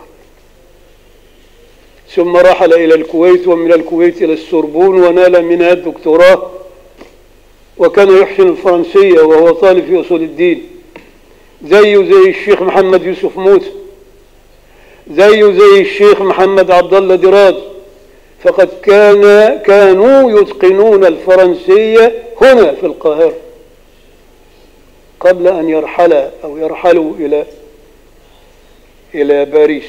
ثم رحل الى الكويت ومن الكويت الى السوربون ونال منها الدكتوراه وكان يحسن الفرنسية وهو طالب في أصول الدين زيه زي الشيخ محمد يوسف موسى زيه زي الشيخ محمد عبد الله دراد فقد كان كانوا يتقنون الفرنسية هنا في القاهرة قبل أن يرحل أو يرحلوا إلى إلى باريس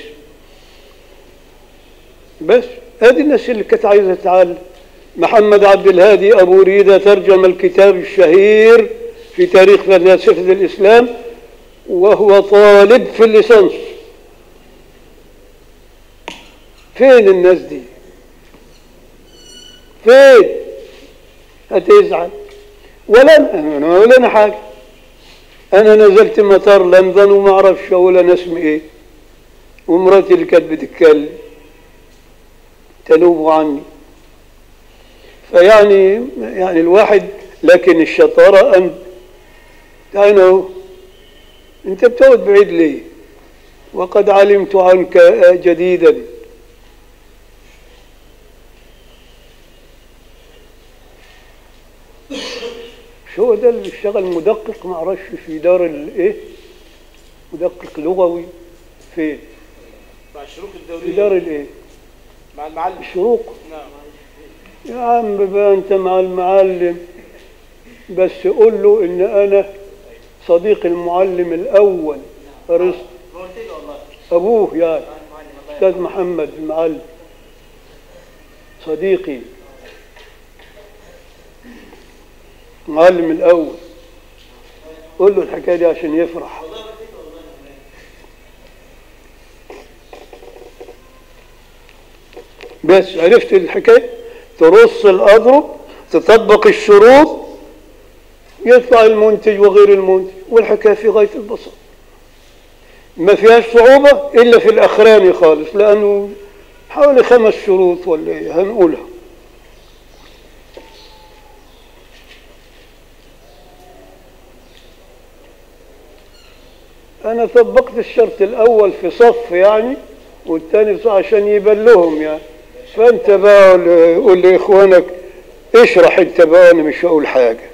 بس هذه الناس اللي كانت عايزة تتعلم محمد عبد الهادي أبو ريدة ترجم الكتاب الشهير في تاريخ فلسفة الإسلام وهو طالب في الليسانس فين الناس دي فين هتزعل ولا أنا ولا أنا حاجة أنا نزلت مطار لندن وما أعرفش أقول أنا اسمي إيه ومراتي اللي كانت بتتكلم تنوب عني فيعني يعني الواحد لكن الشطارة أن يعني هو، أنت بتقعد بعيد ليه وقد علمت عنك جديدا شو ده اللي بيشتغل مدقق ما اعرفش في دار الايه مدقق لغوي فين مع الشروق في الدولية دار الايه مع المعلم الشروق نعم يا عم بقى انت مع المعلم بس قول له ان انا صديق المعلم الاول ارسطو ابوه يعني استاذ محمد المعلم صديقي المعلم الاول قول له الحكايه دي عشان يفرح بس عرفت الحكايه ترص الاضرب تطبق الشروط يطلع المنتج وغير المنتج والحكايه في غايه البساطه ما فيهاش صعوبه الا في الاخراني خالص لانه حوالي خمس شروط ولا إيه هنقولها انا طبقت الشرط الاول في صف يعني والثاني في صف عشان يبان لهم يعني فانت بقى قول- قول لاخوانك اشرح انت بقى انا مش هقول حاجه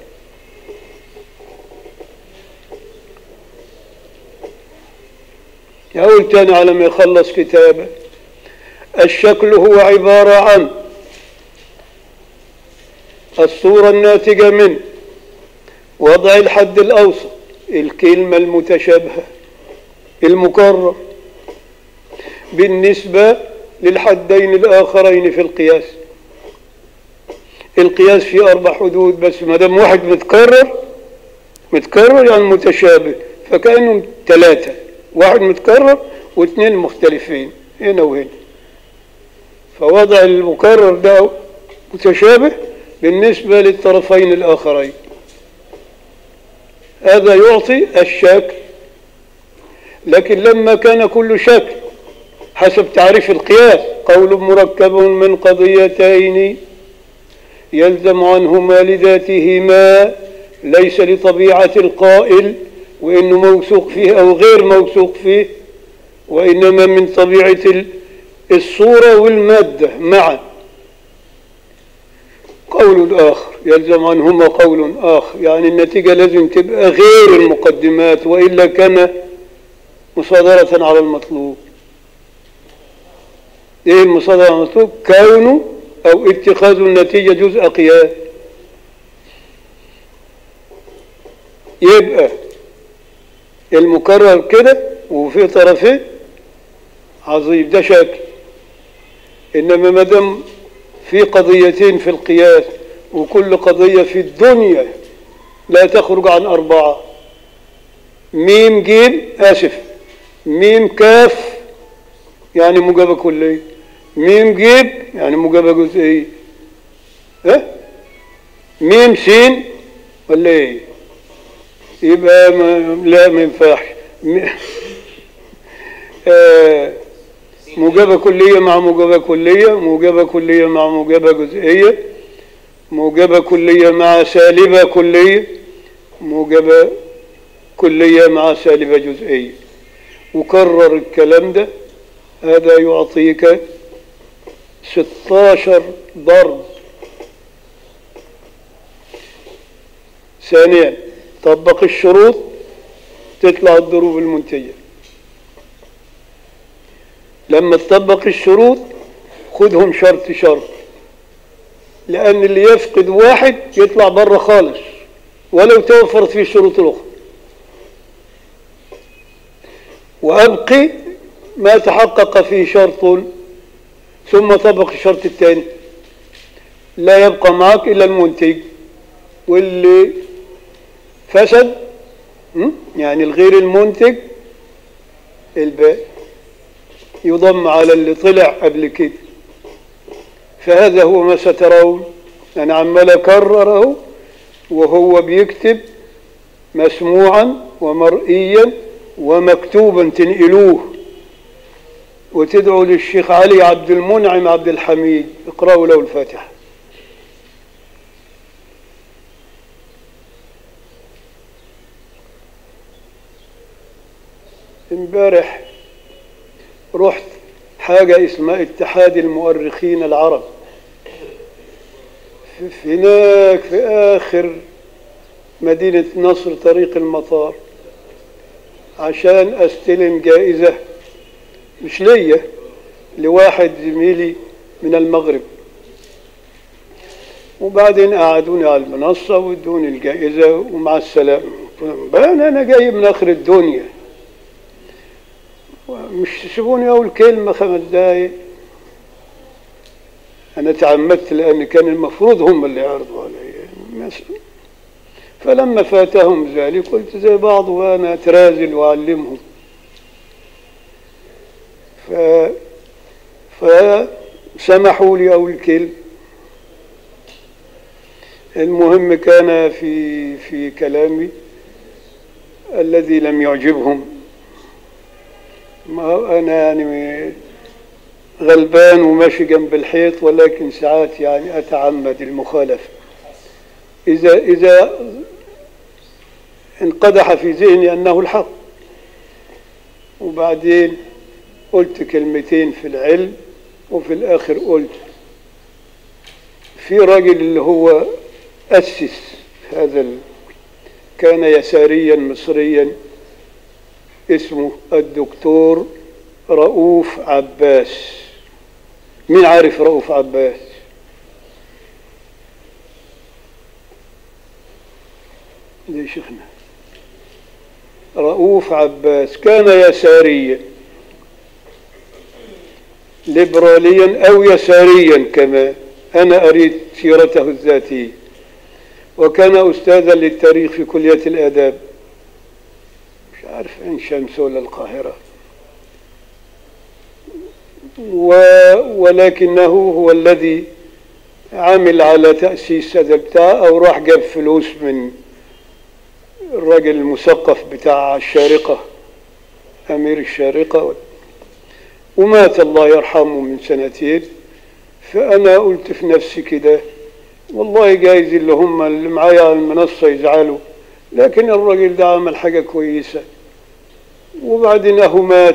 يقول تاني على ما يخلص كتابه الشكل هو عبارة عن الصورة الناتجة من وضع الحد الأوسط الكلمة المتشابهة المكرر بالنسبة للحدين الآخرين في القياس القياس فيه أربع حدود بس ما دام واحد متكرر متكرر يعني متشابه فكأنهم ثلاثة واحد متكرر واثنين مختلفين هنا وهنا فوضع المكرر ده متشابه بالنسبة للطرفين الآخرين هذا يعطي الشكل لكن لما كان كل شكل حسب تعريف القياس قول مركب من قضيتين يلزم عنهما لذاتهما ليس لطبيعة القائل وإنه موثوق فيه أو غير موثوق فيه وإنما من طبيعة ال- الصورة والمادة معا قول آخر يلزم عنهما قول آخر يعني النتيجة لازم تبقى غير المقدمات وإلا كان مصادرة على المطلوب ايه المصادرة على المطلوب كونه او اتخاذ النتيجة جزء قياس يبقى المكرر كده وفي طرفين عظيم ده شكل انما ما دام في قضيتين في القياس وكل قضية في الدنيا لا تخرج عن أربعة ميم جيم آسف ميم كاف يعني مجابة كلية ميم جيم يعني مجابة جزئية ها ميم سين ولا ايه يبقى ما لا ما ينفعش م- آه موجبة كلية مع موجبة كلية موجبة كلية مع موجبة جزئية موجبة كلية مع سالبة كلية موجبة كلية مع سالبة جزئية وكرر الكلام ده هذا يعطيك 16 ضرب ثانيا طبق الشروط تطلع الضروب المنتجة لما تطبق الشروط خدهم شرط شرط لأن اللي يفقد واحد يطلع بره خالص ولو توفرت فيه الشروط الأخرى وأبقي ما تحقق فيه شرط ثم طبق الشرط الثاني لا يبقى معك إلا المنتج واللي فسد م? يعني الغير المنتج الباقي يضم على اللي طلع قبل كده فهذا هو ما سترون أنا عمال أكرره وهو بيكتب مسموعا ومرئيا ومكتوبا تنقلوه وتدعوا للشيخ علي عبد المنعم عبد الحميد اقرأوا له الفاتحة امبارح رحت حاجة اسمها اتحاد المؤرخين العرب في- في هناك في آخر مدينة نصر طريق المطار عشان استلم جائزة مش ليا لواحد زميلي من المغرب وبعدين قعدوني على المنصة وادوني الجائزة ومع السلامة بان انا جاي من اخر الدنيا مش تسيبوني اقول كلمة خمس دقايق انا تعمدت لان كان المفروض هم اللي يعرضوا علي مثلا فلما فاتهم ذلك قلت زي بعض وانا اترازل واعلمهم ف فسمحوا لي اقول كلمة المهم كان في في كلامي الذي لم يعجبهم ما هو انا يعني غلبان وماشي جنب الحيط ولكن ساعات يعني اتعمد المخالفه اذا اذا انقدح في ذهني انه الحق وبعدين قلت كلمتين في العلم وفي الاخر قلت في راجل اللي هو اسس هذا ال... كان يساريا مصريا اسمه الدكتور رؤوف عباس مين عارف رؤوف عباس ده شيخنا رؤوف عباس كان يساريا ليبراليا او يساريا كما انا اريد سيرته الذاتيه وكان استاذا للتاريخ في كليه الاداب مش عارف عين شمس ولا القاهره و ولكنه هو الذي عمل على تأسيس هذا بتاع أو راح جاب فلوس من الراجل المثقف بتاع الشارقة أمير الشارقة ومات الله يرحمه من سنتين فأنا قلت في نفسي كده والله جايز اللي هم اللي معايا على المنصة يزعلوا لكن الراجل ده عمل حاجة كويسة وبعدين أهو مات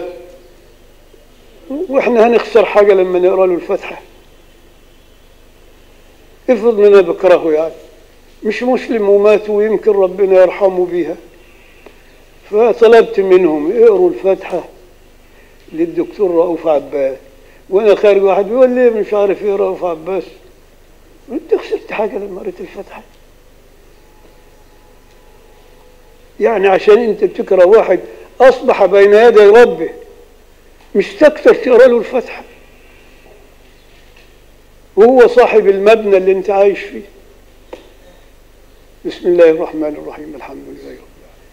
وإحنا هنخسر حاجة لما نقرأ له الفاتحة افرض إن أنا بكرهه يعني مش مسلم ومات ويمكن ربنا يرحمه بيها فطلبت منهم اقروا الفاتحة للدكتور رؤوف عباس وانا خارج واحد بيقول لي مش عارف ايه رؤوف عباس انت خسرت حاجة لما قريت الفاتحة يعني عشان انت بتكره واحد اصبح بين يدي ربه مش تكتر تقرا له الفاتحة وهو صاحب المبنى اللي انت عايش فيه بسم الله الرحمن الرحيم الحمد لله رب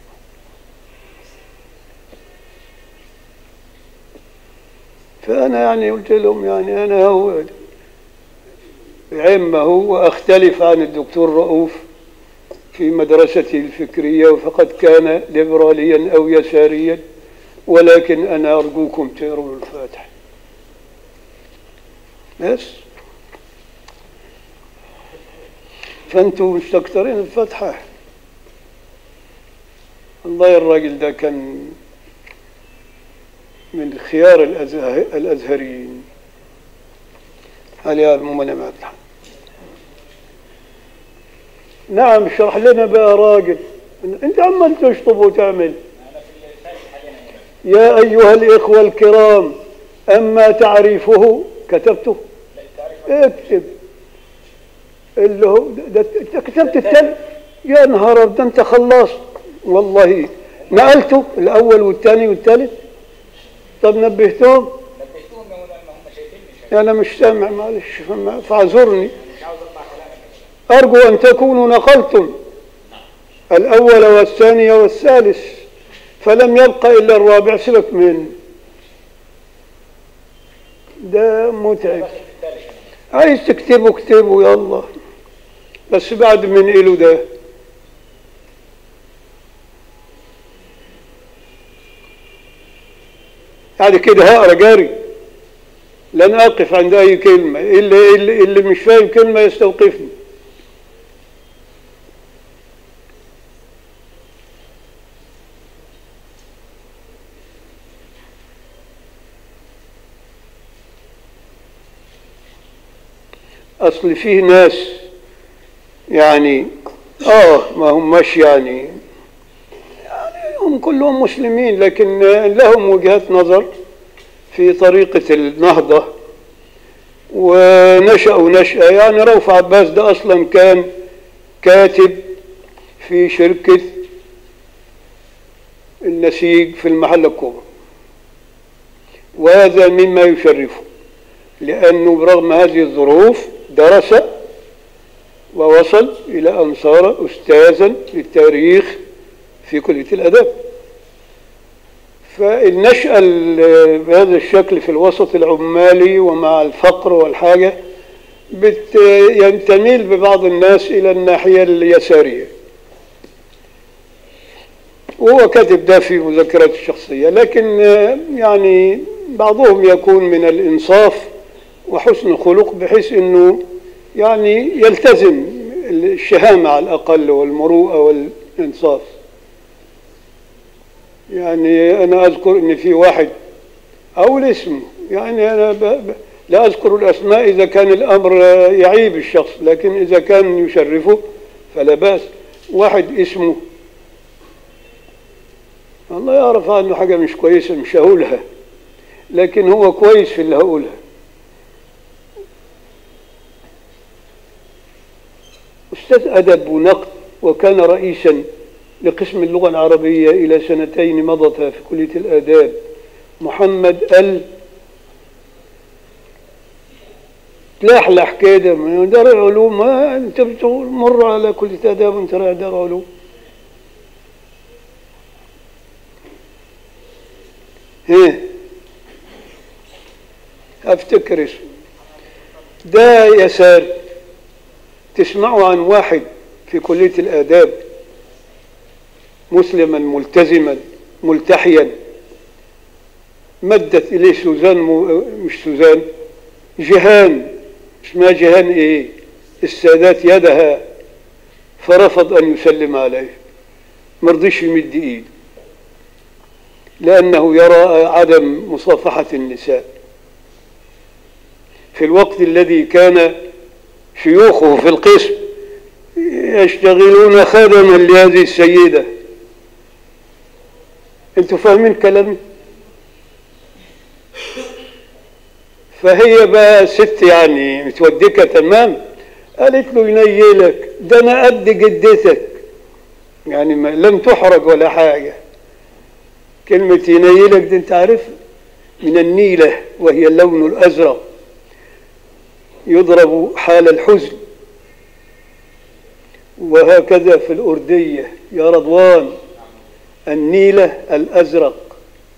فأنا يعني قلت لهم يعني أنا هو عمه وأختلف عن الدكتور رؤوف في مدرستي الفكرية فقد كان ليبراليا أو يساريا ولكن أنا أرجوكم تقروا الفاتحة بس فأنتوا مستكترين الفاتحة والله الراجل ده كان من خيار الأزه- الأزهريين هل يا المؤمن ما أبلح نعم اشرح لنا بقى راجل انت عمال تشطب وتعمل يا أيها الإخوة الكرام أما تعريفه كتبته اكتب اللي هو ده انت كتبت التاني يا نهار ده انت خلصت والله نقلته الأول والثاني والثالث طب نبهتهم نبهتهم يا مولانا ما هم شايفيني أنا مش سامع معلش فما- فاعذرني أرجو أن تكونوا نقلتم الأول والثاني والثالث فلم يبق إلا الرابع سيبك منه ده متعب عايز تكتبه اكتبه يلا بس بعد من إله ده بعد كده هقرا جاري لن أقف عند أي كلمة اللي, اللي, اللي مش فاهم كلمة يستوقفني أصل فيه ناس يعني آه ما هماش يعني يعني هم كلهم مسلمين لكن لهم وجهات نظر في طريقة النهضة ونشأوا نشأة يعني روف عباس ده أصلا كان كاتب في شركة النسيج في المحل الكبرى وهذا مما يشرفه لأنه برغم هذه الظروف درس ووصل إلى أن صار أستاذا للتاريخ في كلية الأدب فالنشأة ال- بهذا الشكل في الوسط العمالي ومع الفقر والحاجة بت يعني تميل ببعض الناس إلى الناحية اليسارية وهو كاتب ده في مذكراته الشخصية لكن آه، يعني بعضهم يكون من الإنصاف وحسن الخلق بحيث أنه يعني يلتزم الشهامة على الأقل والمروءة والإنصاف يعني أنا أذكر أن في واحد أقول اسمه يعني أنا ب... ب... لا أذكر الأسماء إذا كان الأمر يعيب الشخص لكن إذا كان يشرفه فلا بأس واحد اسمه الله يعرف عنه حاجة مش كويسة مش هقولها لكن هو كويس في اللي هقولها أستاذ أدب ونقد وكان رئيسا لقسم اللغة العربية إلى سنتين مضتا في كلية الآداب محمد ال تلحلح كده من دار العلوم ما انت بتقول مر على كلية آداب وانت رايح دار علوم ايه افتكر اسمه ده يسار تسمعوا عن واحد في كلية الآداب مسلما ملتزما ملتحيا مدت إليه سوزان م... مش سوزان جهان اسمها جهان إيه السادات يدها فرفض أن يسلم عليه مرضيش يمد إيده لأنه يرى عدم مصافحة النساء في الوقت الذي كان شيوخه في القسم يشتغلون خدما لهذه السيدة انتوا فاهمين كلامي فهي بقى ست يعني متودكة تمام قالت له ينيلك ده انا قد جدتك يعني ما لم تحرج ولا حاجة كلمة ينيلك دي انت عارف من النيلة وهي اللون الأزرق يضرب حال الحزن وهكذا في الأردية يا رضوان النيلة الأزرق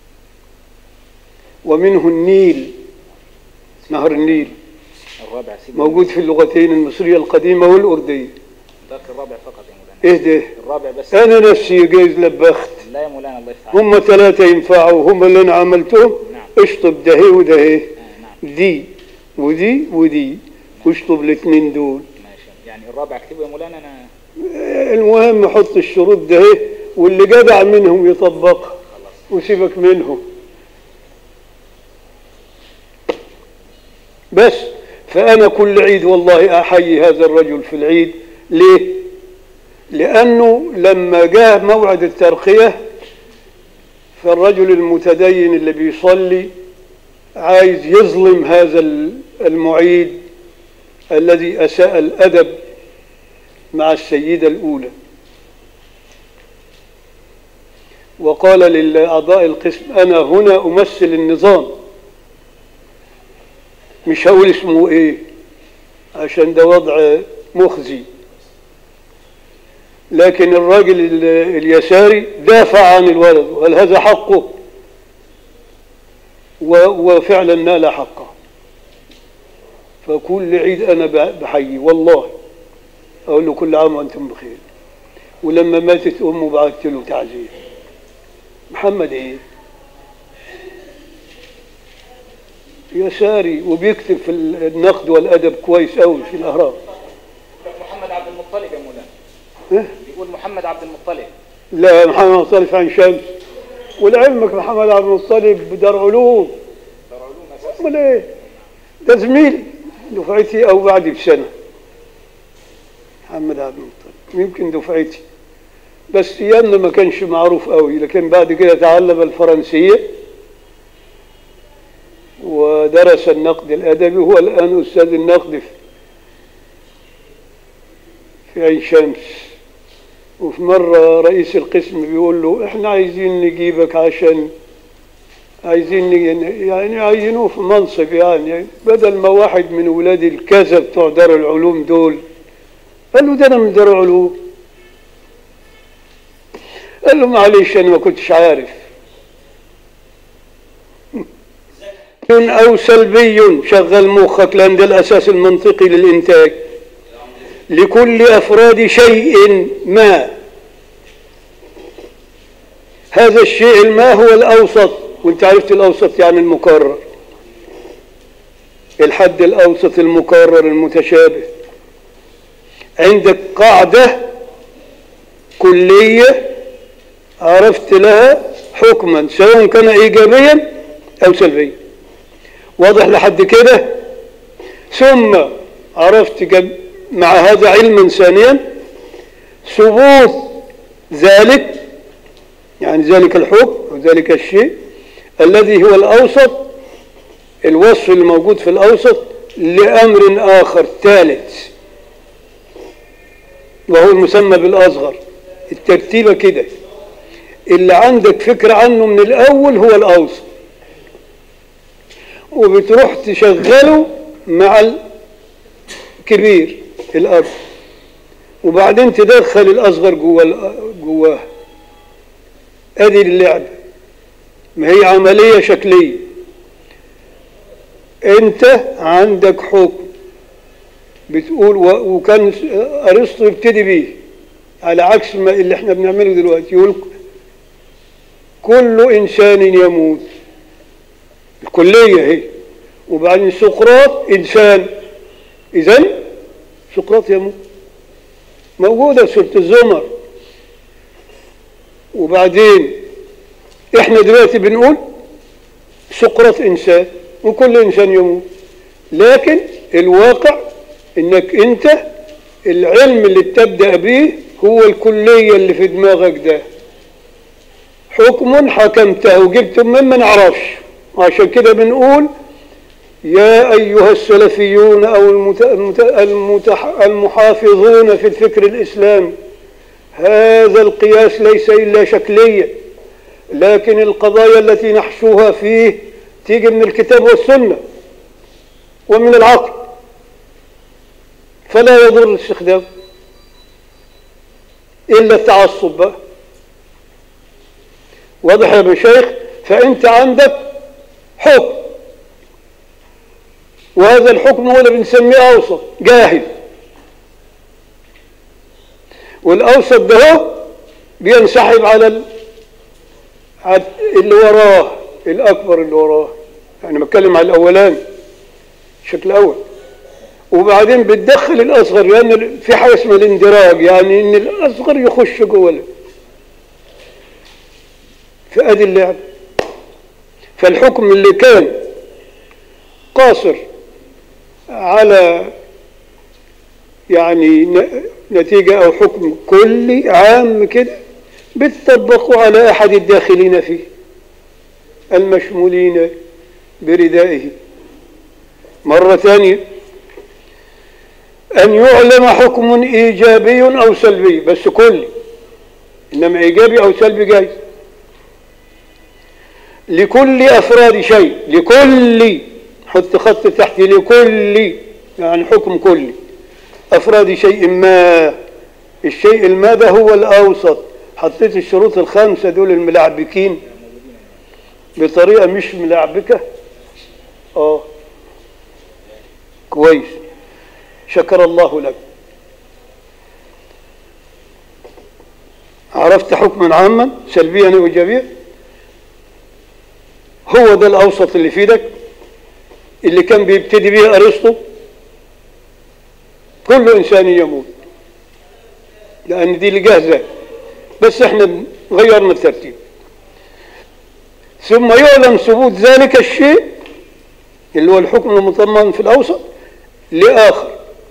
ومنه النيل نهر النيل الرابع سيدي موجود في اللغتين المصرية القديمة والأردية ذاك الرابع فقط يا مولانا ايه ده الرابع بس أنا نفسي جايز لبخت لا يا مولانا الله يفتح عليك. هم ثلاثة ينفعوا هم اللي أنا عملتهم نعم. اشطب ده وده آه، نعم دي ودي ودي واشطب الاثنين دول ماشي يعني الرابع اكتبه يا مولانا انا المهم حط الشروط ده واللي جدع منهم يطبقها وسيبك منهم بس فأنا كل عيد والله أحيي هذا الرجل في العيد ليه؟ لأنه لما جاء موعد الترقية فالرجل المتدين اللي بيصلي عايز يظلم هذا المعيد الذي أساء الأدب مع السيدة الأولى وقال لأعضاء القسم أنا هنا أمثل النظام مش هقول اسمه إيه عشان ده وضع مخزي لكن الراجل ال- اليساري دافع عن الولد وقال هذا حقه و- وفعلا نال حقه فكل عيد أنا ب- بحيي والله أقول له كل عام وأنتم بخير ولما ماتت أمه بعثت له تعزية محمد إيه يساري وبيكتب في النقد والأدب كويس أوي في الأهرام محمد عبد المطلب يا مولانا إيه؟ بيقول محمد عبد المطلب لا محمد مطلب عن شمس ولعلمك محمد عبد المطلب دار علوم دار علوم اساسا امال ايه ده زميلي دفعتي او بعدي بسنه محمد عبد المطلب يمكن دفعتي بس ايامنا ما كانش معروف قوي لكن بعد كده تعلم الفرنسيه ودرس النقد الادبي هو الان استاذ النقد في- في عين شمس وفي مرة رئيس القسم بيقول له احنا عايزين نجيبك عشان عايزين ن- يعني عينوه في منصب يعني بدل ما واحد من ولاد الكذا بتوع دار العلوم دول قال له ده انا من دار العلوم قال له معلش انا ما كنتش عارف او سلبي شغل مخك لان ده الاساس المنطقي للانتاج لكل افراد شيء ما هذا الشيء الما هو الاوسط وانت عرفت الاوسط يعني المكرر الحد الاوسط المكرر المتشابه عندك قاعده كليه عرفت لها حكما سواء كان ايجابيا او سلبيا واضح لحد كده ثم عرفت جب مع هذا علما ثانيا ثبوت ذلك يعني ذلك الحكم وذلك الشيء الذي هو الأوسط الوصف اللي موجود في الأوسط لأمر آخر ثالث وهو المسمى بالأصغر الترتيبة كده اللي عندك فكرة عنه من الأول هو الأوسط وبتروح تشغله مع الكبير الأب وبعدين تدخل الأصغر جوه جواه ادي اللعبة ما هي عملية شكلية انت عندك حكم بتقول و- وكان ارسطو يبتدي بيه على عكس ما اللي احنا بنعمله دلوقتي يقول كل انسان يموت الكليه اهي وبعدين سقراط انسان اذا سقراط يموت موجوده في سوره الزمر وبعدين احنا دلوقتي بنقول سقراط انسان وكل انسان يموت لكن الواقع انك انت العلم اللي تبدا به هو الكليه اللي في دماغك ده حكم حكمته وجبته من ما نعرفش عشان كده بنقول يا أيها السلفيون أو المت... المت... المتح... المحافظون في الفكر الإسلامي هذا القياس ليس إلا شكليا لكن القضايا التي نحشوها فيه تيجي من الكتاب والسنة ومن العقل فلا يضر استخدامه إلا التعصب بقى واضح يا مشايخ فأنت عندك حكم وهذا الحكم هو اللي بنسميه أوسط جاهل والأوسط ده هو بينسحب على ال- على اللي وراه الأكبر اللي وراه يعني بتكلم على الأولاني الشكل الأول وبعدين بتدخل الأصغر لأن في حاجة اسمها الاندراج يعني إن الأصغر يخش جوه ال- فأدي اللعب فالحكم اللي كان قاصر على يعني ن- نتيجة أو حكم كلي عام كده بتطبقوا على أحد الداخلين فيه المشمولين بردائه مرة ثانية أن يعلم حكم إيجابي أو سلبي بس كلي إنما إيجابي أو سلبي جايز لكل أفراد شيء لكل حط خط تحت لكل يعني حكم كلي أفراد شيء ما الشيء الماء ده هو الأوسط حطيت الشروط الخمسة دول الملعبكين بطريقة مش ملعبكة اه كويس شكر الله لك عرفت حكما عاما سلبيا وايجابيا هو ده الاوسط اللي في ايدك اللي كان بيبتدي به ارسطو كل انسان يموت لان دي اللي جاهزه بس احنا غيرنا الترتيب ثم يعلم ثبوت ذلك الشيء اللي هو الحكم المضمن في الاوسط لاخر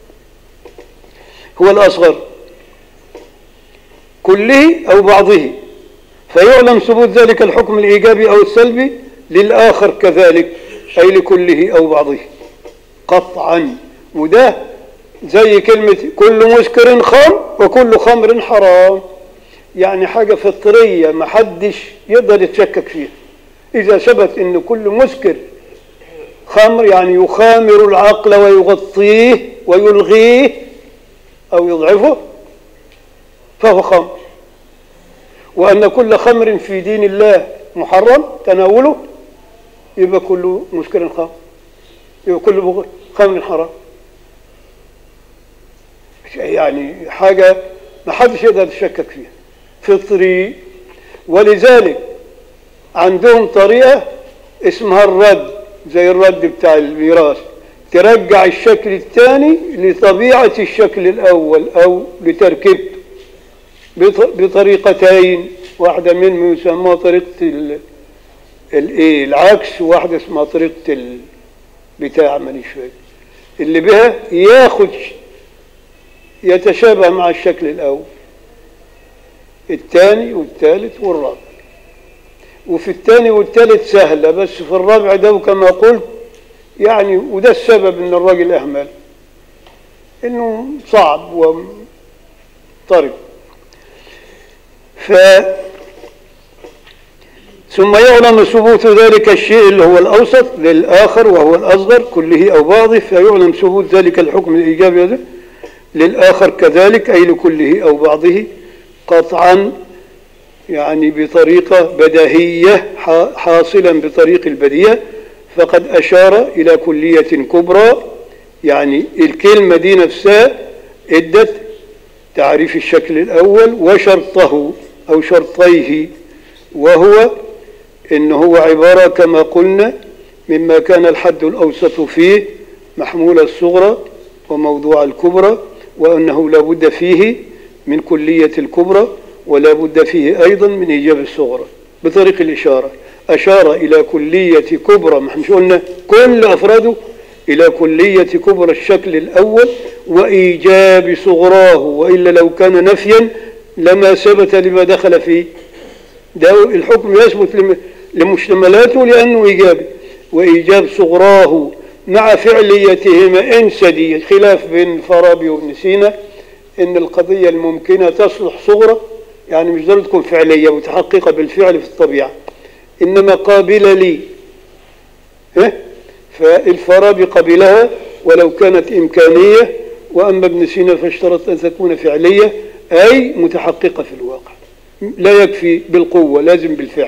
هو الاصغر كله او بعضه فيعلم ثبوت ذلك الحكم الايجابي او السلبي للاخر كذلك اي لكله او بعضه قطعا وده زي كلمة كل مسكر خمر وكل خمر حرام يعني حاجة فطرية ما حدش يقدر يتشكك فيها إذا ثبت أن كل مسكر خمر يعني يخامر العقل ويغطيه ويلغيه أو يضعفه فهو خمر وأن كل خمر في دين الله محرم تناوله يبقى كل مسكر خمر يبقى كل خمر حرام يعني حاجة ما حدش يقدر يشكك فيها فطري ولذلك عندهم طريقة اسمها الرد زي الرد بتاع الميراث ترجع الشكل الثاني لطبيعة الشكل الأول أو لتركيبته بطريقتين واحدة منهم يسموها طريقة ال... الايه العكس وواحدة اسمها طريقة ال... بتاع مانيش فاكر اللي بها ياخد يتشابه مع الشكل الأول الثاني والثالث والرابع وفي الثاني والثالث سهلة بس في الرابع ده كما قلت يعني وده السبب ان الراجل اهمل انه صعب وطرب ف ثم يعلم ثبوت ذلك الشيء اللي هو الأوسط للآخر وهو الأصغر كله أو بعضه فيعلم ثبوت ذلك الحكم الإيجابي هذا للآخر كذلك أي لكله أو بعضه قطعا يعني بطريقة بديهية حاصلا بطريق البديهة فقد أشار إلى كلية كبرى يعني الكلمة دي نفسها ادت تعريف الشكل الأول وشرطه أو شرطيه وهو إن هو عبارة كما قلنا مما كان الحد الأوسط فيه محمول الصغرى وموضوع الكبرى وأنه لا بد فيه من كلية الكبرى ولا بد فيه أيضا من إيجاب الصغرى بطريق الإشارة أشار إلى كلية كبرى ما احنا مش قلنا كل أفراده إلى كلية كبرى الشكل الأول وإيجاب صغراه وإلا لو كان نفيا لما ثبت لما دخل فيه ده الحكم يثبت لم- لمشتملاته لأنه إيجابي وإيجاب صغراه مع فعليتهما انسدي خلاف بين الفارابي وابن سينا إن القضية الممكنة تصلح صغرى يعني مش ضروري تكون فعلية متحققة بالفعل في الطبيعة إنما قابلة لي ها؟ فالفارابي قبلها ولو كانت إمكانية وأما ابن سينا فاشترط أن تكون فعلية أي متحققة في الواقع لا يكفي بالقوة لازم بالفعل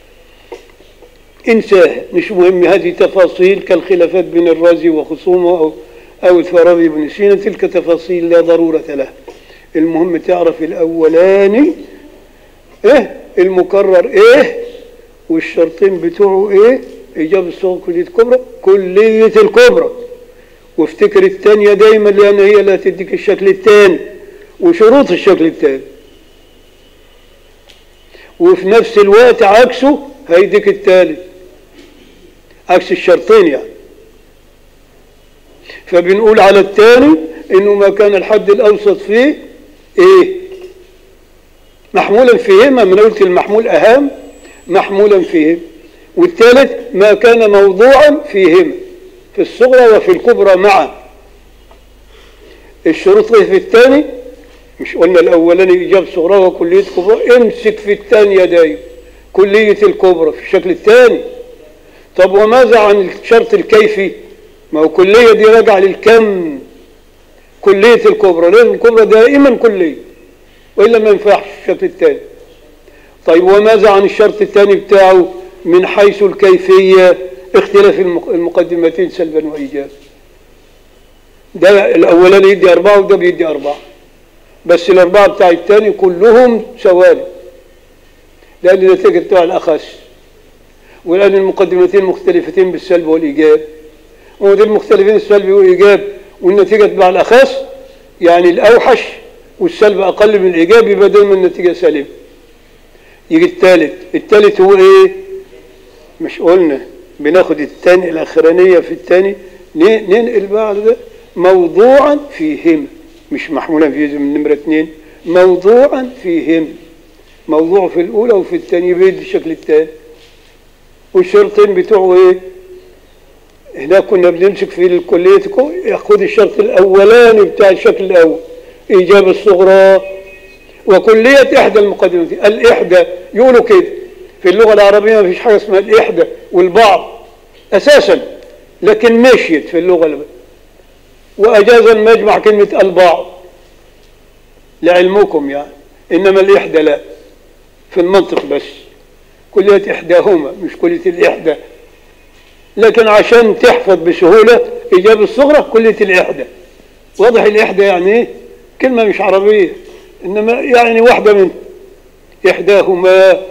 انساها مش مهم هذه تفاصيل كالخلافات بين الرازي وخصومه أو, أو الفارابي بن سينا تلك تفاصيل لا ضرورة لها المهم تعرف الأولاني إيه المكرر إيه والشرطين بتوعه إيه إجابة الصغر كلية الكبرى كلية الكبرى وافتكر الثانية دايما لأن هي اللي هتديك الشكل الثاني وشروط الشكل الثاني وفي نفس الوقت عكسه هيديك الثالث عكس الشرطين يعني فبنقول على الثاني انه ما كان الحد الاوسط فيه ايه محمولا فيهما من قلت المحمول اهم محمولا فيهم والثالث ما كان موضوعا فيهما في الصغرى وفي الكبرى معا الشروط ايه في الثاني مش قلنا الاولاني ايجاب صغرى وكليه كبرى امسك في الثانيه دايما كليه الكبرى في الشكل الثاني طب وماذا عن الشرط الكيفي ما هو كليه دي راجعه للكم كليه الكبرى لازم الكبرى دائما كليه والا ما ينفعش الشكل الثاني طيب وماذا عن الشرط الثاني بتاعه من حيث الكيفيه اختلاف المق- المقدمتين سلبا وايجابا ده الاولاني يدي اربعه وده بيدي اربعه بس الاربعه بتاع الثاني كلهم سوالي لان النتيجه بتاع الاخس والان المقدمتين مختلفتين بالسلب والايجاب ودول مختلفين السلب والايجاب والنتيجه تبع الاخس يعني الاوحش والسلب اقل من الايجاب يبقى دايما النتيجه سالبه يجي الثالث الثالث هو ايه مش قلنا بناخد الثاني الاخرانيه في الثاني ننقل بقى على ده موضوعا فيهم مش محمولا في من نمره اثنين موضوعا فيهم موضوع في الاولى وفي الثانيه بيدي الشكل الثاني والشرطين بتوعه ايه هناك كنا بنمسك في الكلية ياخد الشرط الاولاني بتاع الشكل الاول ايجاب الصغرى وكلية احدى المقدمتين الاحدى يقولوا كده في اللغة العربية ما فيش حاجة اسمها الاحدى والبعض اساسا لكن مشيت في اللغة العربية واجاز المجمع كلمة البعض لعلمكم يعني انما الاحدى لا في المنطق بس كلية إحداهما مش كلية الإحدى لكن عشان تحفظ بسهولة إجابة الصغرى كلية الإحدى واضح الإحدى يعني إيه؟ كلمة مش عربية إنما يعني واحدة من إحداهما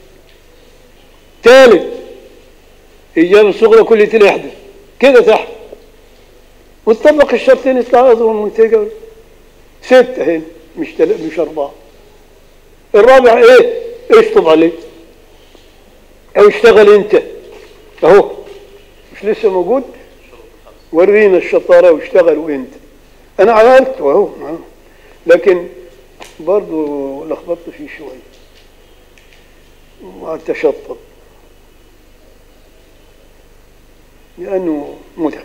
ثالث إجابة الصغرى كلية الإحدى كده تحت وتطبق الشرطين يطلع أظهر المنتجة ستة هنا مش تل... مش أربعة الرابع إيه؟ اشطب عليه او اشتغل انت اهو مش لسه موجود ورينا الشطارة واشتغلوا انت انا عملت اهو أهو. لكن برضو لخبطت فيه شوية وقعدت اشطب لانه متعب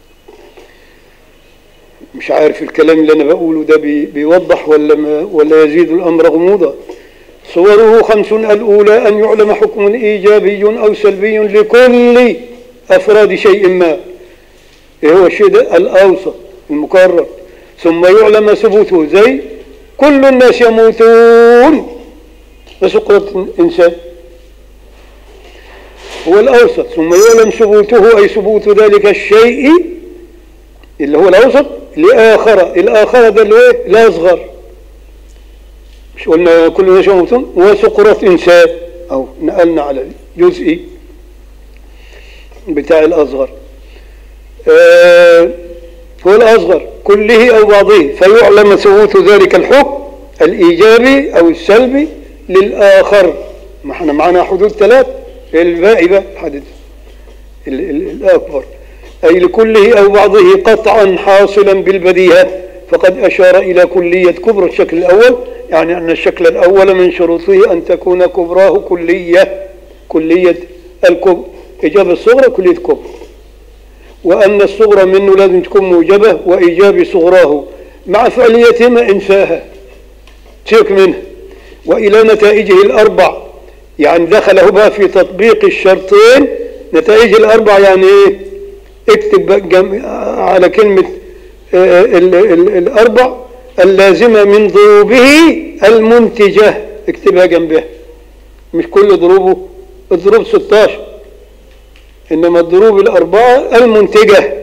مش عارف الكلام اللي انا بقوله ده بي بيوضح ولا ما ولا يزيد الامر غموضا صوره خمس الأولى أن يعلم حكم إيجابي أو سلبي لكل أفراد شيء ما إيه هو الشيء ده الأوسط المكرر ثم يعلم ثبوته زي كل الناس يموتون بسقرة إنسان هو الأوسط ثم يعلم ثبوته أي ثبوت ذلك الشيء اللي هو الأوسط لآخر الآخر ده اللي هو إيه؟ الأصغر مش قلنا كل شيء مبتون وسقرة إنسان أو نقلنا على الجزء بتاع الأصغر آه هو الأصغر كله أو بعضه فيعلم ثبوت ذلك الحكم الإيجابي أو السلبي للآخر ما احنا معنا حدود ثلاث الباقي بقى الحدث ال- ال- الأكبر أي لكله أو بعضه قطعا حاصلا بالبديهة فقد أشار إلى كلية كبرى الشكل الأول يعني أن الشكل الأول من شروطه أن تكون كبراه كلية كلية الكبر إجابة الصغرى كلية كبر وأن الصغرى منه لازم تكون موجبة وإيجاب صغراه مع فعليتهما إنفاها تشيك منها وإلى نتائجه الأربع يعني دخله بقى في تطبيق الشرطين نتائج الأربع يعني إيه اكتب بقى جم... على كلمة آه، ال... ال... الأربع اللازمة من ضروبه المنتجة اكتبها جنبها مش كل ضروبه الضروب 16 إنما الضروب الأربعة المنتجة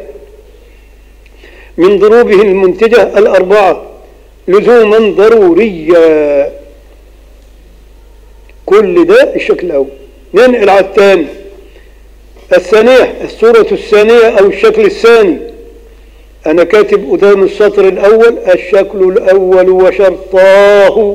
من ضروبه المنتجة الأربعة لزوما ضروريا كل ده الشكل الأول ننقل على الثاني الثانية الصورة الثانية أو الشكل الثاني أنا كاتب قدام السطر الأول الشكل الأول وشرطاه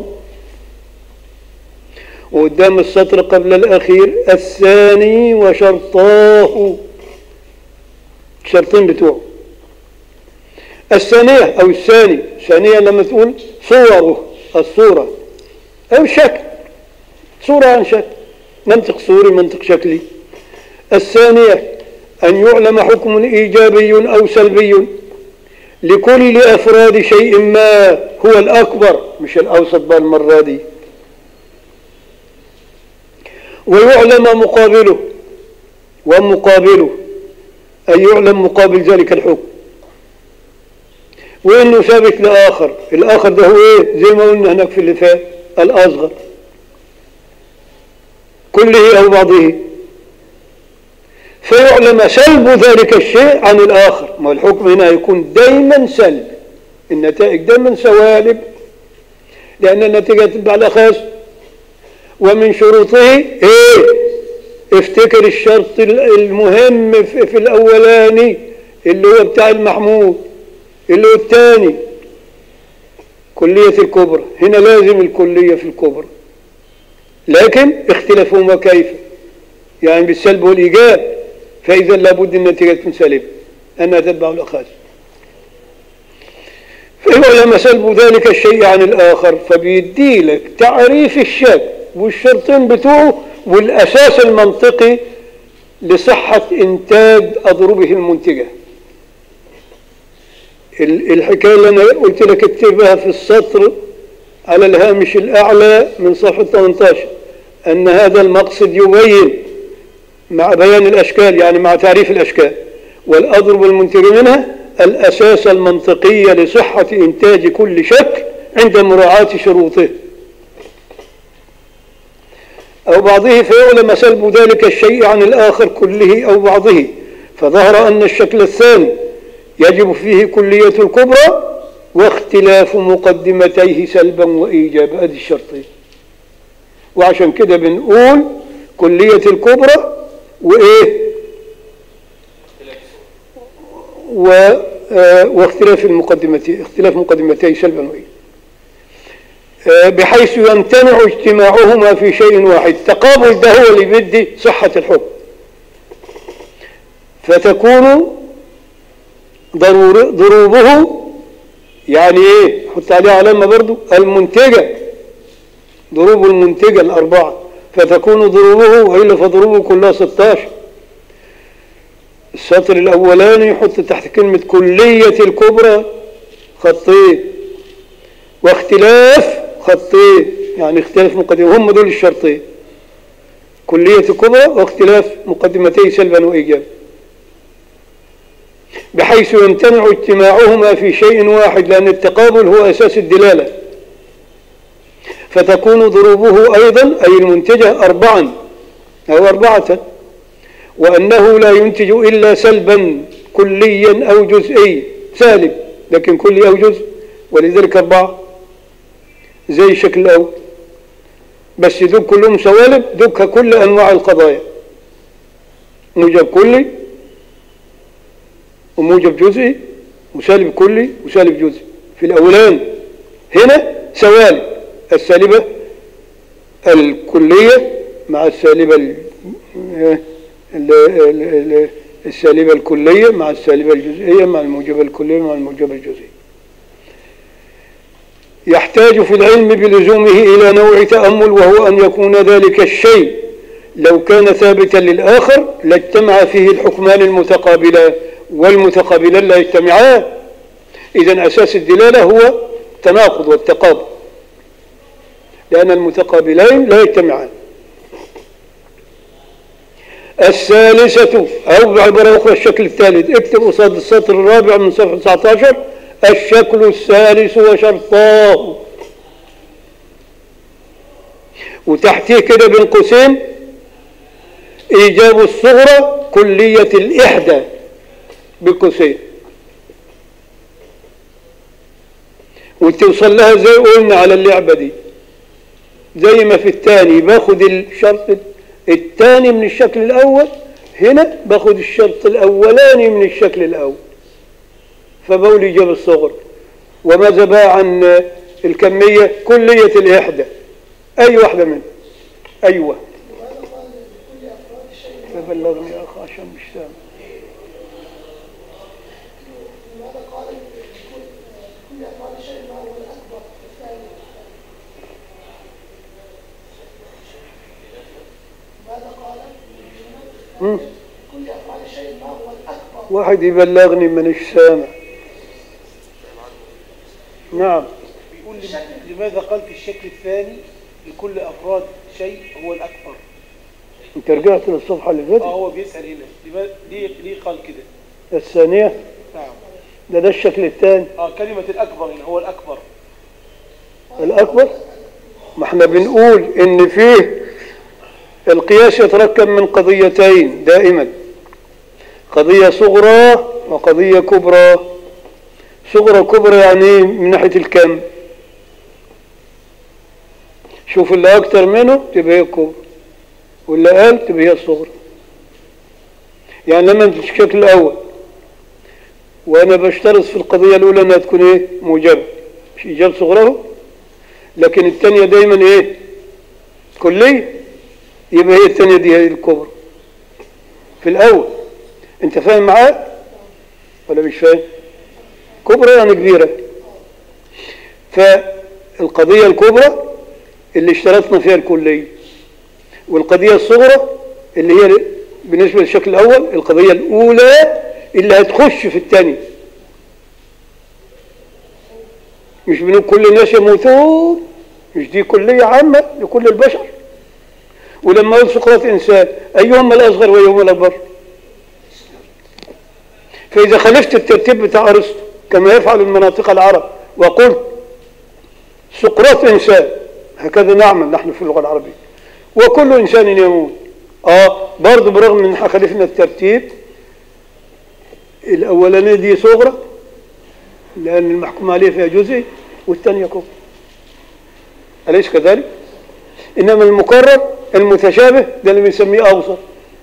وقدام السطر قبل الأخير الثاني وشرطاه الشرطين بتوعه الثانية أو الثاني الثانية لما تقول صوره الصورة أو شكل صورة عن شكل منطق صوري منطق شكلي الثانية أن يعلم حكم إيجابي أو سلبي لكل أفراد شيء ما هو الأكبر مش الأوسط بقى المرة دي ويعلم مقابله ومقابله أن يعلم مقابل ذلك الحكم وإنه ثابت لآخر الآخر ده هو إيه زي ما قلنا هناك في اللي فات الأصغر كله أو بعضه فيعلم سلب ذلك الشيء عن الآخر ما الحكم هنا يكون دايما سلب النتائج دايما سوالب لأن النتيجة تتبع على خاص ومن شروطه ايه افتكر الشرط المهم في, في الأولاني اللي هو بتاع المحمود اللي هو الثاني كلية الكبرى هنا لازم الكلية في الكبرى لكن اختلافهما كيف يعني بالسلب والإيجاب فإذا لابد النتيجة تكون سالبة أنها تتبع الأخاذ فيعلم سلب ذلك الشيء عن الآخر فبيدي لك تعريف الشك والشرطين بتوعه والأساس المنطقي لصحة إنتاج أضربه المنتجة ال- الحكاية اللي أنا قلت لك اكتبها في السطر على الهامش الأعلى من صفحة 18 أن هذا المقصد يبين مع بيان الأشكال يعني مع تعريف الأشكال والأضرب المنتجة منها الأساس المنطقي لصحة إنتاج كل شكل عند مراعاة شروطه أو بعضه فيعلم سلب ذلك الشيء عن الآخر كله أو بعضه فظهر أن الشكل الثاني يجب فيه كلية الكبرى واختلاف مقدمتيه سلبا وإيجابا هذه الشرطين وعشان كده بنقول كلية الكبرى وإيه و آه، واختلاف المقدمتين اختلاف مقدمتي سلبا وإيجابا آه، بحيث يمتنع اجتماعهما في شيء واحد التقابل ده هو اللي بيدي صحة الحكم فتكون ضرور ضروبه يعني ايه حط عليه علامة برضو المنتجة ضروب المنتجة الأربعة فتكون ضروبه وإلا فضروبه كلها 16 السطر الأولاني يحط تحت كلمة كلية الكبرى خطين واختلاف خطين يعني اختلاف مقدمة هم دول الشرطين كلية الكبرى واختلاف مقدمتي سلبا وإيجابا بحيث يمتنع اجتماعهما في شيء واحد لأن التقابل هو أساس الدلالة فتكون ضروبه أيضا أي المنتجة أربعا أو أربعة وأنه لا ينتج إلا سلبا كليا أو جزئيا سالب لكن كلي أو جزء ولذلك أربعة زي الشكل الأول بس دول كلهم سوالب دول كل أنواع القضايا موجب كلي وموجب جزئي وسالب كلي وسالب جزئي في الأولان هنا سوالب السالبة الكلية مع السالبة ال- ال- ال- ال- السالبة الكلية مع السالبة الجزئية مع الموجبة الكلية مع الموجبة الجزئية يحتاج في العلم بلزومه إلى نوع تأمل وهو أن يكون ذلك الشيء لو كان ثابتا للآخر لاجتمع فيه الحكمان المتقابلان والمتقابلان لا يجتمعان إذا أساس الدلالة هو التناقض والتقابل لأن المتقابلين لا يجتمعان الثالثة أو بعبارة أخرى الشكل الثالث اكتب قصاد السطر الرابع من صفحة 19 الشكل الثالث وشرطاه وتحتيه كده بين قوسين إيجاب الصغرى كلية الإحدى بقوسين وتوصل لها زي قلنا على اللعبة دي زي ما في الثاني باخد الشرط الثاني من الشكل الأول هنا باخد الشرط الأولاني من الشكل الأول فبقول إيجاب الصغر وماذا بقى عن الكمية كلية الإحدى أي واحدة منها أيوة فبلغني يا أخ عشان مش سامع مم. واحد يبلغني من السامع نعم بيقول لم- لماذا قال في الشكل الثاني لكل أفراد شيء هو الأكبر انت رجعت للصفحة اللي اه فاتت هو بيسأل هنا لماذا ليه ليه قال كده الثانية نعم ده ده الشكل الثاني اه كلمة الأكبر هنا هو الأكبر الأكبر ما احنا بنقول إن فيه القياس يتركب من قضيتين دائما قضية صغرى وقضية كبرى صغرى كبرى يعني إيه؟ من ناحية الكم شوف اللي أكتر منه تبقى هي الكبرى واللي أقل تبقى هي الصغرى يعني لما انت الشكل الأول وأنا بشترط في القضية الأولى أنها تكون إيه موجبة مش إيجاب صغراه لكن الثانية دايما ايه كلية يبقى هي الثانية دي هي الكبرى في الأول أنت فاهم معاه ولا مش فاهم كبرى يعني كبيرة فالقضية الكبرى اللي اشترطنا فيها الكلية والقضية الصغرى اللي هي بالنسبة للشكل الأول القضية الأولى اللي هتخش في الثانية مش بنقول كل الناس يموتون مش دي كلية عامة لكل البشر ولما أقول سقراط إنسان أيهما الأصغر وأيهما الأكبر فإذا خالفت الترتيب بتاع أرسطو كما يفعل المناطق العرب وقلت سقراط إنسان هكذا نعمل نحن في اللغة العربية وكل إنسان يموت آه برضه برغم من إن خالفنا الترتيب الأولانية دي صغرى لأن المحكوم عليه فيها جزء والثانية كفر أليس كذلك؟ إنما المكرر المتشابه ده اللي بنسميه أوسط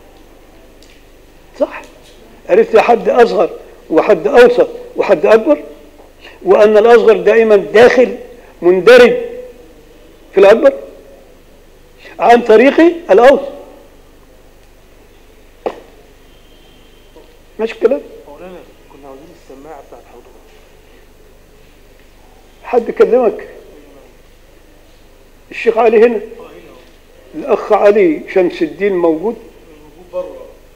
صح عرفت حد أصغر وحد أوسط وحد أكبر وأن الأصغر دائما داخل مندرج في الأكبر عن طريق الأوسط ماشي الكلام مولانا كنا عاوزين السماعة بتاعت حضرتك حد كلمك الشيخ علي هنا الأخ علي شمس الدين موجود بره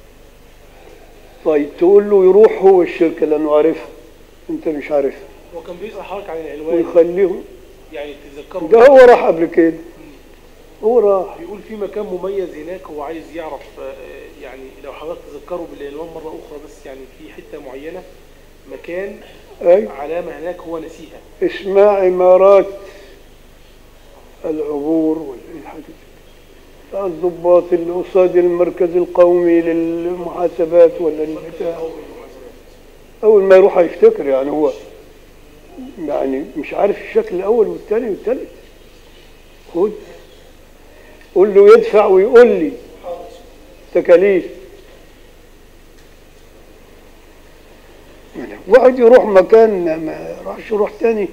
طيب تقول له يروح هو الشركة لأنه عارفها أنت مش عارفها هو كان بيسأل حضرتك عن العنوان ويخليهم يعني تتذكروا ده هو راح قبل كده هو راح بيقول في مكان مميز هناك هو عايز يعرف آه، يعني لو حضرتك تذكروا بالعنوان مرة أخرى بس يعني في حتة معينة مكان أي علامة هناك هو نسيها اسمها عمارات العبور والحاجات بتاع الضباط اللي قصاد المركز القومي للمحاسبات ولا البتاع أول ما يروح هيفتكر يعني هو يعني مش عارف الشكل الأول والثاني والثالث خد قول له يدفع ويقول لي تكاليف واحد يروح مكان ما راحش يروح تاني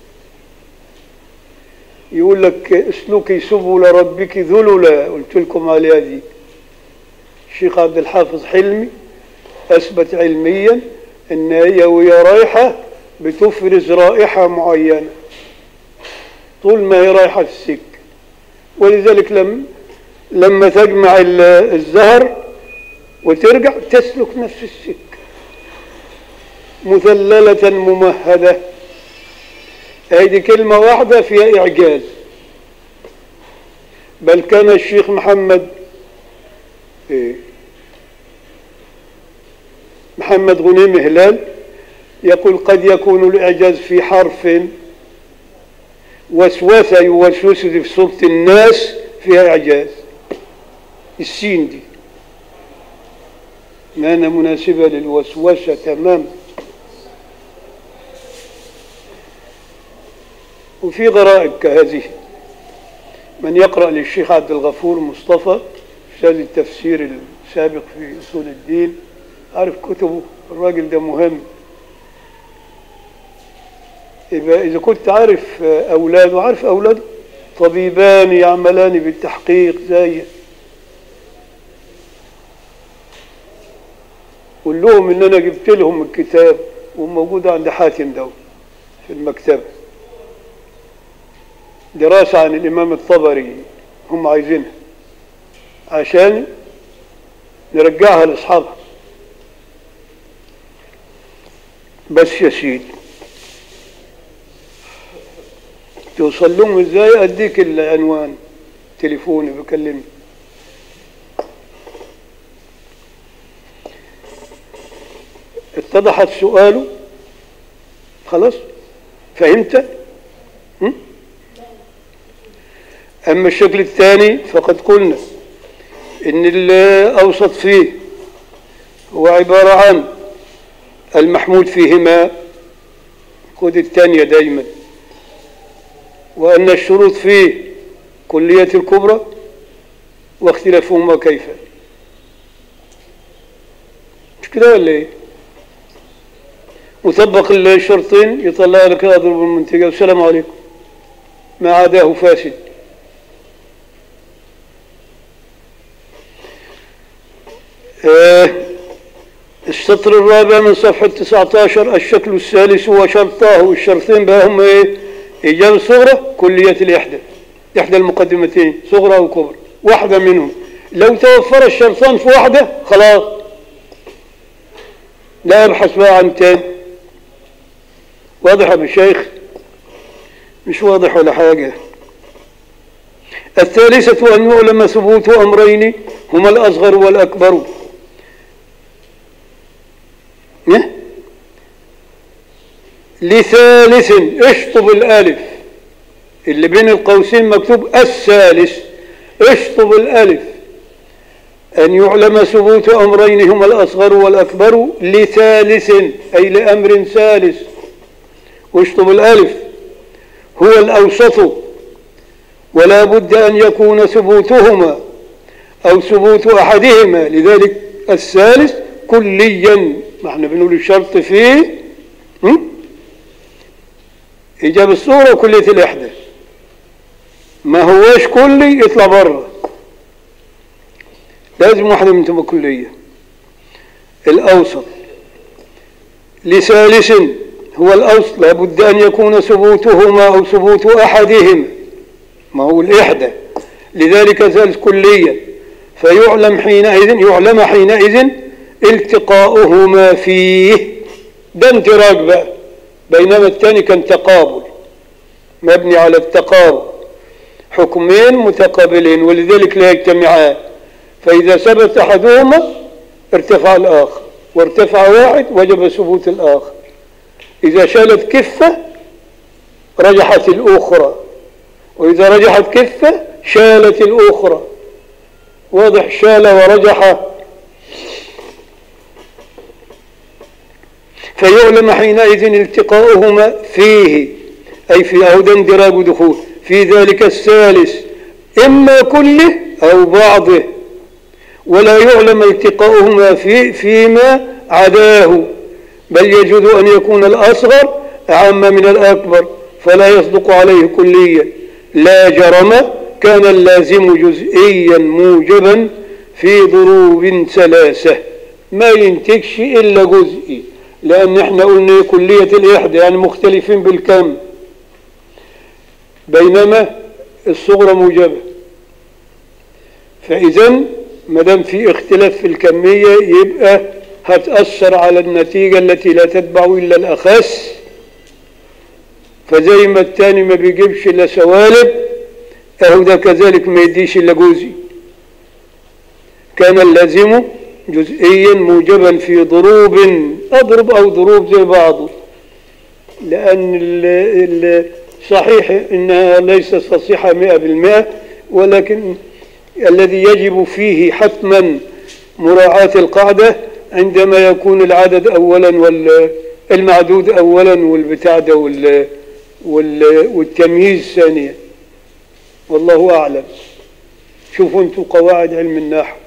يقول لك اسلكي سبل ربك ذللا قلت لكم عليها دي الشيخ عبد الحافظ حلمي اثبت علميا ان هي وهي رايحه بتفرز رائحه معينه طول ما هي رايحه في السكه ولذلك لما لما تجمع ال- الزهر وترجع تسلك نفس السكه مثللة ممهدة هذه كلمة واحدة فيها إعجاز بل كان الشيخ محمد إيه محمد غنيم هلال يقول قد يكون الإعجاز في حرف وسوسة يوسوس في صوت الناس فيها إعجاز السين دي ما أنا مناسبة للوسوسة تماما وفي غرائب كهذه من يقرأ للشيخ عبد الغفور مصطفى أستاذ التفسير السابق في أصول الدين عارف كتبه الراجل ده مهم يبقى إذا كنت عارف أولاده عارف أولاده طبيبان يعملان بالتحقيق زي قول لهم إن أنا جبت لهم الكتاب وموجود عند حاتم ده في المكتبة دراسة عن الإمام الطبري هم عايزينها عشان نرجعها لأصحابها بس يا سيدي توصل لهم ازاي اديك العنوان تليفوني بكلمني اتضحت سؤاله خلاص فهمت م? أما الشكل الثاني فقد قلنا إن الأوسط فيه هو عبارة عن المحمود فيهما خذ الثانية دايما وأن الشروط فيه كلية الكبرى واختلافهما كيف مش كده ولا ايه مطبق الشرطين يطلع لك اضرب المنتجة والسلام عليكم ما عداه فاسد آه السطر الرابع من صفحة 19 الشكل الثالث هو شرطاه الشرطين بقى هم ايه إجابة صغرى كلية الإحدى إحدى المقدمتين صغرى وكبرى واحدة منهم لو توفر الشرطان في واحدة خلاص لا يبحث بقى عن تاني واضح يا مشايخ مش واضح ولا حاجة الثالثة أن يعلم ثبوت أمرين هما الأصغر والأكبر نه؟ لثالث اشطب الالف اللي بين القوسين مكتوب الثالث اشطب الالف ان يعلم ثبوت امرين هما الاصغر والاكبر لثالث اي لامر ثالث واشطب الالف هو الاوسط ولا بد ان يكون ثبوتهما او ثبوت احدهما لذلك الثالث كليا ما احنا بنقول الشرط فيه م? إجابة الصورة وكلية الإحداث ما هواش كلي يطلع بره لازم واحدة من تبقى كلية الأوسط لثالث هو الأوسط لابد أن يكون ثبوتهما أو ثبوت أحدهما ما هو الإحدى لذلك ثالث كلية فيعلم حينئذ يعلم حينئذ التقاؤهما فيه ده انتراج بقى بينما الثاني كان تقابل مبني على التقابل حكمين متقابلين ولذلك لا يجتمعان فإذا ثبت أحدهما ارتفع الآخر وارتفع واحد وجب ثبوت الآخر إذا شالت كفة رجحت الأخرى وإذا رجحت كفة شالت الأخرى واضح شال ورجح فيعلم حينئذ التقاؤهما فيه أي في أو ده اندراج دخول في ذلك الثالث إما كله أو بعضه ولا يعلم التقاؤهما في فيما عداه بل يجوز أن يكون الأصغر أعم من الأكبر فلا يصدق عليه كليا لا جرم كان اللازم جزئيا موجبا في ضروب ثلاثة ما ينتجش إلا جزئي لأن احنا قلنا كلية الإحدى يعني مختلفين بالكم بينما الصغرى موجبة فإذا ما دام في اختلاف في الكمية يبقى هتأثر على النتيجة التي لا تتبع إلا الأخس فزي ما التاني ما بيجيبش إلا سوالب أهو ده كذلك ما يديش إلا جزء كان اللازم جزئيا موجبا في ضروب أضرب أو ضروب زي بعضه لأن ال ال صحيح إنها ليست فصيحة مئة بالمئة ولكن الذي يجب فيه حتما مراعاة القاعدة عندما يكون العدد أولا والمعدود أولا والبتاع ده وال وال والتمييز ثانيا والله أعلم شوفوا أنتم قواعد علم النحو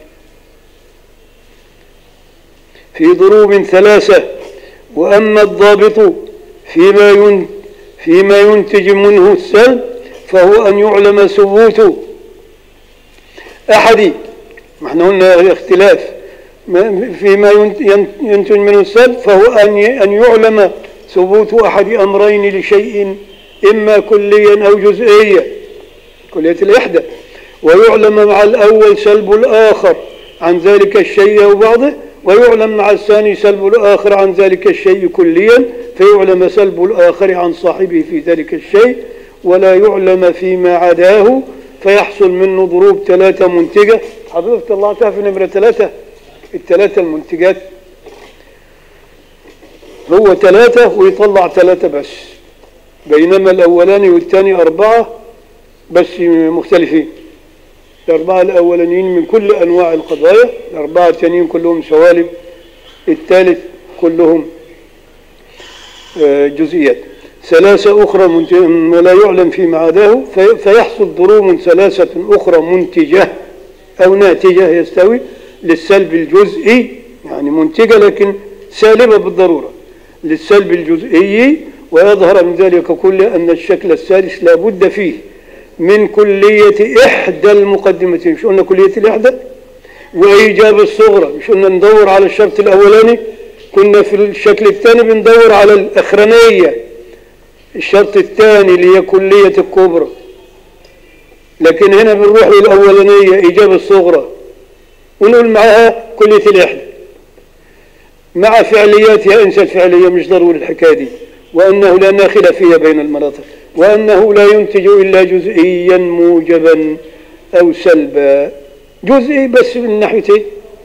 في ضروب ثلاثة وأما الضابط فيما ين فيما ينتج منه السلب فهو أن يعلم ثبوت أحد ما احنا قلنا اختلاف فيما ينتج منه السلب فهو أن يعلم ثبوت أحد أمرين لشيء إما كليا أو جزئيا كلية الإحدى ويعلم مع الأول سلب الآخر عن ذلك الشيء أو بعضه ويعلم مع الثاني سلب الآخر عن ذلك الشيء كليا فيعلم سلب الآخر عن صاحبه في ذلك الشيء ولا يعلم فيما عداه فيحصل منه ضروب ثلاثة منتجة حضرتك طلعتها في نمرة ثلاثة الثلاثة المنتجات هو ثلاثة ويطلع ثلاثة بس بينما الأولاني والثاني أربعة بس مختلفين الأربعة الأولانيين من كل أنواع القضايا الأربعة الثانيين كلهم سوالب الثالث كلهم جزئيات ثلاثة أخرى ولا يعلم فيما عداه فيحصل ضروب ثلاثة أخرى منتجة أو ناتجة يستوي للسلب الجزئي يعني منتجة لكن سالبة بالضرورة للسلب الجزئي ويظهر من ذلك كله أن الشكل الثالث لا بد فيه من كلية إحدى المقدمتين مش قلنا كلية الإحدى وإيجاب الصغرى مش قلنا ندور على الشرط الأولاني كنا في الشكل الثاني بندور على الأخرانية الشرط الثاني اللي هي كلية الكبرى لكن هنا بنروح للأولانية إيجاب الصغرى ونقول معها كلية الإحدى مع فعلياتها انسى الفعلية مش ضروري الحكاية دي وأنه لا ناخل فيها بين المناطق وأنه لا ينتج إلا جزئيا موجبا أو سلبا جزئي بس من ناحيتين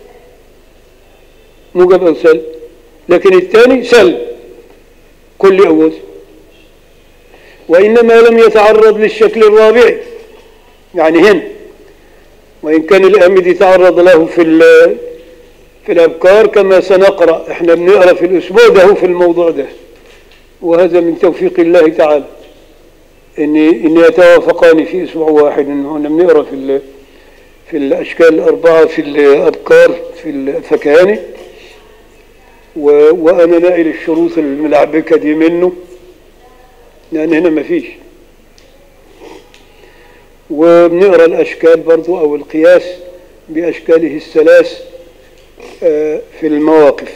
موجب أو سلب لكن الثاني سلب كل أول وإنما لم يتعرض للشكل الرابع يعني هنا وإن كان الأمد يتعرض له في في الأبكار كما سنقرأ احنا بنقرأ في الأسبوع ده في الموضوع ده وهذا من توفيق الله تعالى إن إن يتوافقان في أسبوع واحد إنه بنقرأ في في الأشكال الأربعة في الأبكار في الفكهاني وأنا نائل الشروط الملعبكة دي منه لأن هنا ما فيش وبنقرأ الأشكال برضو أو القياس بأشكاله الثلاث في المواقف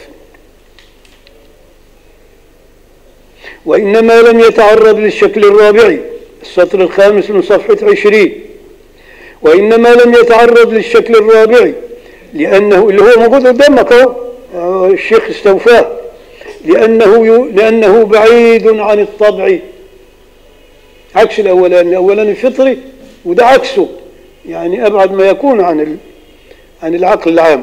وإنما لم يتعرض للشكل الرابع السطر الخامس من صفحة عشرين وإنما لم يتعرض للشكل الرابع لأنه اللي هو موجود قدامك اهو الشيخ استوفاه لأنه لأنه بعيد عن الطبع عكس الأولاني الأولاني فطري وده عكسه يعني أبعد ما يكون عن عن العقل العام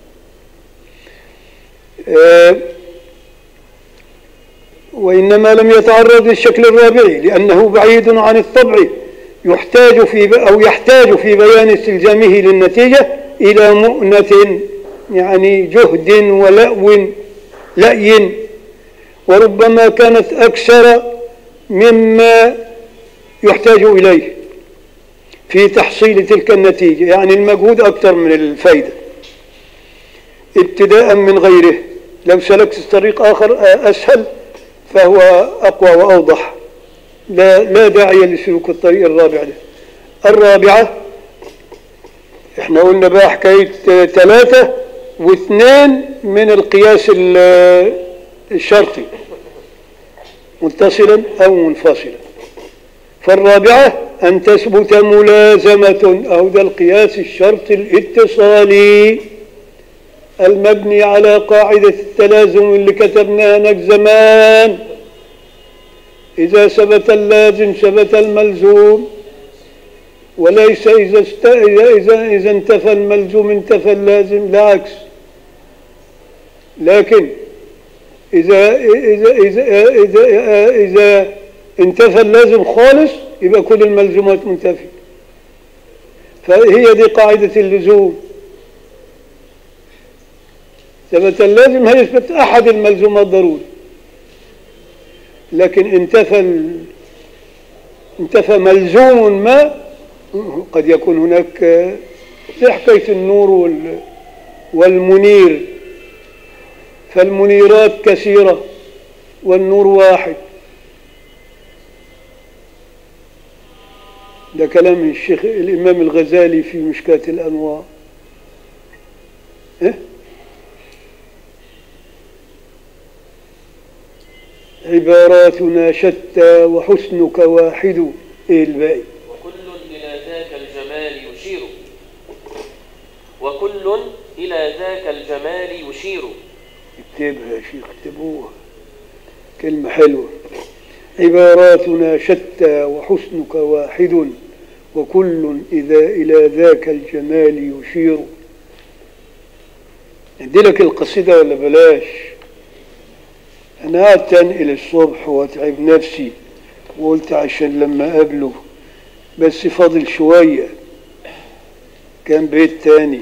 وإنما لم يتعرض للشكل الرابع لأنه بعيد عن الطبع يحتاج في أو يحتاج في بيان استلزامه للنتيجة إلى مؤنة يعني جهد ولأو لأي وربما كانت أكثر مما يحتاج إليه في تحصيل تلك النتيجة يعني المجهود أكثر من الفايدة ابتداء من غيره لو سلكت طريق آخر أسهل فهو أقوى وأوضح لا, لا داعي لسلوك الطريق الرابع ده الرابعة احنا قلنا بقى حكاية ثلاثة واثنين من القياس ال- الشرطي متصلا أو منفصلا فالرابعة أن تثبت ملازمة أو ده القياس الشرطي الاتصالي المبني على قاعدة التلازم اللي كتبناها هناك زمان إذا ثبت اللازم ثبت الملزوم وليس إذا است... إذا إذا إذا انتفى الملزوم انتفى اللازم لا عكس لكن إذا إذا إذا إذا إذا انتفى اللازم خالص يبقى كل الملزومات منتفية فهي دي قاعدة اللزوم ثبت اللازم هيثبت أحد الملزومات ضروري لكن انتفى ال... انتفى ملزوم ما قد يكون هناك زي حكاية النور وال... والمنير فالمنيرات كثيرة والنور واحد ده كلام الشيخ الإمام الغزالي في مشكاة الأنوار إيه؟ عباراتنا شتى وحسنك واحد إيه الباقي وكل إلى ذاك الجمال يشير وكل إلى ذاك الجمال يشير اكتبها يا شيخ اكتبوها كلمة حلوة عباراتنا شتى وحسنك واحد وكل إذا إلى ذاك الجمال يشير ادي لك القصيدة ولا بلاش أنا قعدت أنقل الصبح وأتعب نفسي وقلت عشان لما أقابله بس فاضل شوية كان بيت تاني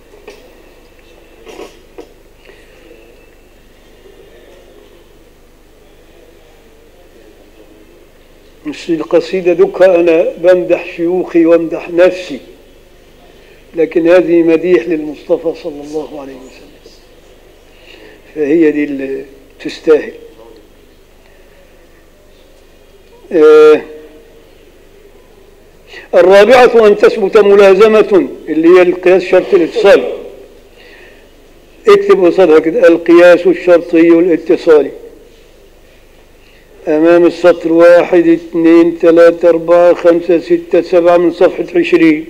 مش القصيدة دكها أنا بمدح شيوخي وامدح نفسي لكن هذه مديح للمصطفى صلى الله عليه وسلم فهي دي اللي تستاهل آه الرابعة أن تثبت ملازمة اللي هي القياس شرط الاتصال اكتب قصادها كده القياس الشرطي الاتصالي أمام السطر واحد اثنين ثلاثة أربعة خمسة ستة سبعة من صفحة عشرين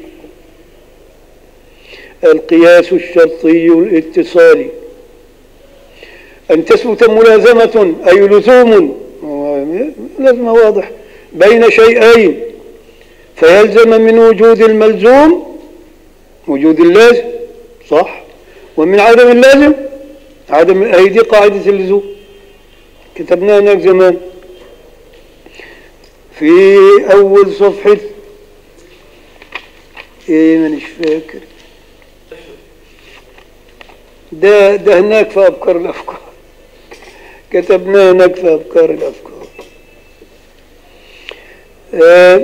القياس الشرطي الاتصالي أن تثبت ملازمة أي لزوم لازمة واضح بين شيئين فيلزم من وجود الملزوم وجود اللازم صح ومن عدم اللازم عدم أي دي قاعدة اللزوم كتبناها هناك زمان في أول صفحة إيه مانيش فاكر ده ده هناك في أبكار الأفكار كتبناه هناك في أبكار الأفكار آه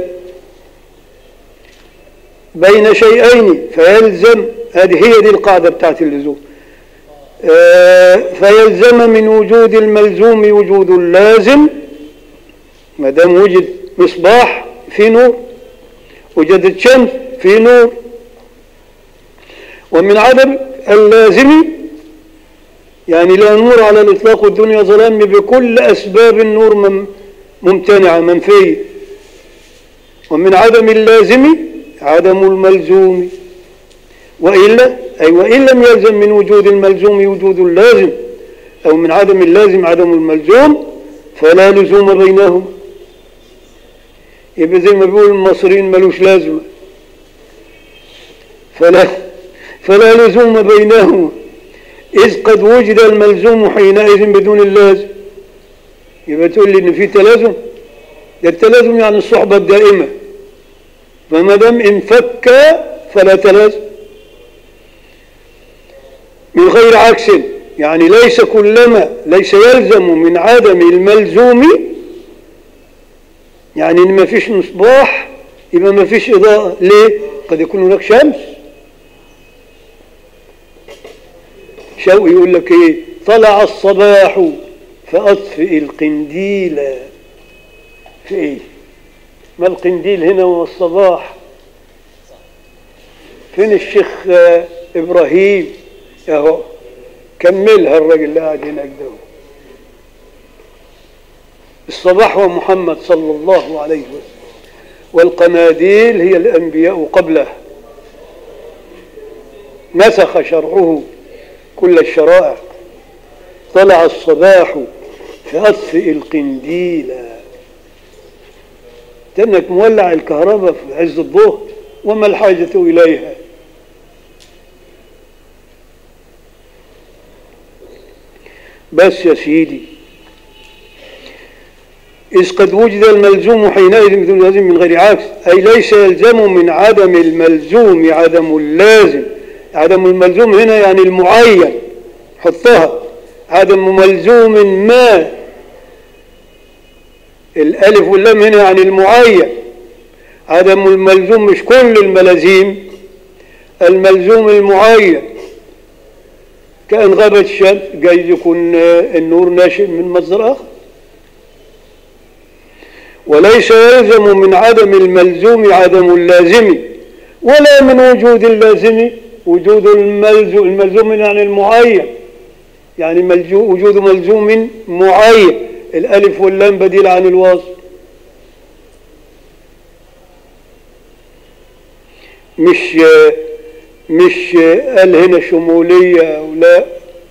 بين شيئين فيلزم هذه هي دي القاعدة بتاعت اللزوم آه فيلزم من وجود الملزوم وجود اللازم ما دام وجد مصباح في نور وجدت شمس في نور ومن عدم اللازم يعني لا نور على الإطلاق والدنيا ظلام بكل أسباب النور ممتنعة منفية ومن عدم اللازم عدم الملزوم وإلا أي وإن لم يلزم من وجود الملزوم وجود اللازم أو من عدم اللازم عدم الملزوم فلا لزوم بينهما يبقى زي ما بيقول المصريين ملوش لازمة فلا فلا لزوم بينهما إذ قد وجد الملزوم حينئذ بدون اللازم يبقى تقول لي إن في تلازم ده التلازم يعني الصحبة الدائمة فما دام انفك فلا تلازم من غير عكس يعني ليس كلما ليس يلزم من عدم الملزوم يعني ان ما فيش مصباح يبقى ما فيش اضاءة ليه قد يكون هناك شمس شوقي يقول لك ايه طلع الصباح فاطفئ القنديل في ايه ما القنديل هنا والصباح فين الشيخ آه، ابراهيم اهو كملها الراجل اللي قاعد هناك ده الصباح هو محمد صلى الله عليه وسلم والقناديل هي الانبياء قبله نسخ شرعه كل الشرائع طلع الصباح فأطفئ القنديل تنك مولع الكهرباء في عز الظهر وما الحاجة إليها بس يا سيدي إذ قد وجد الملزوم حينئذ مثل اللازم من غير عكس أي ليس يلزم من عدم الملزوم عدم اللازم عدم الملزوم هنا يعني المعين حطها عدم ملزوم ما الألف واللام هنا يعني المعين عدم الملزوم مش كل الملازيم الملزوم المعين كأن غابت الشمس جايز يكون النور ناشئ من مصدر آخر وليس يلزم من عدم الملزوم عدم اللازم ولا من وجود اللازم وجود الملزوم الملزوم يعني المعين يعني ملجو وجود ملزوم معين الألف واللام بديل عن الوصف مش مش قال هنا شمولية أو لا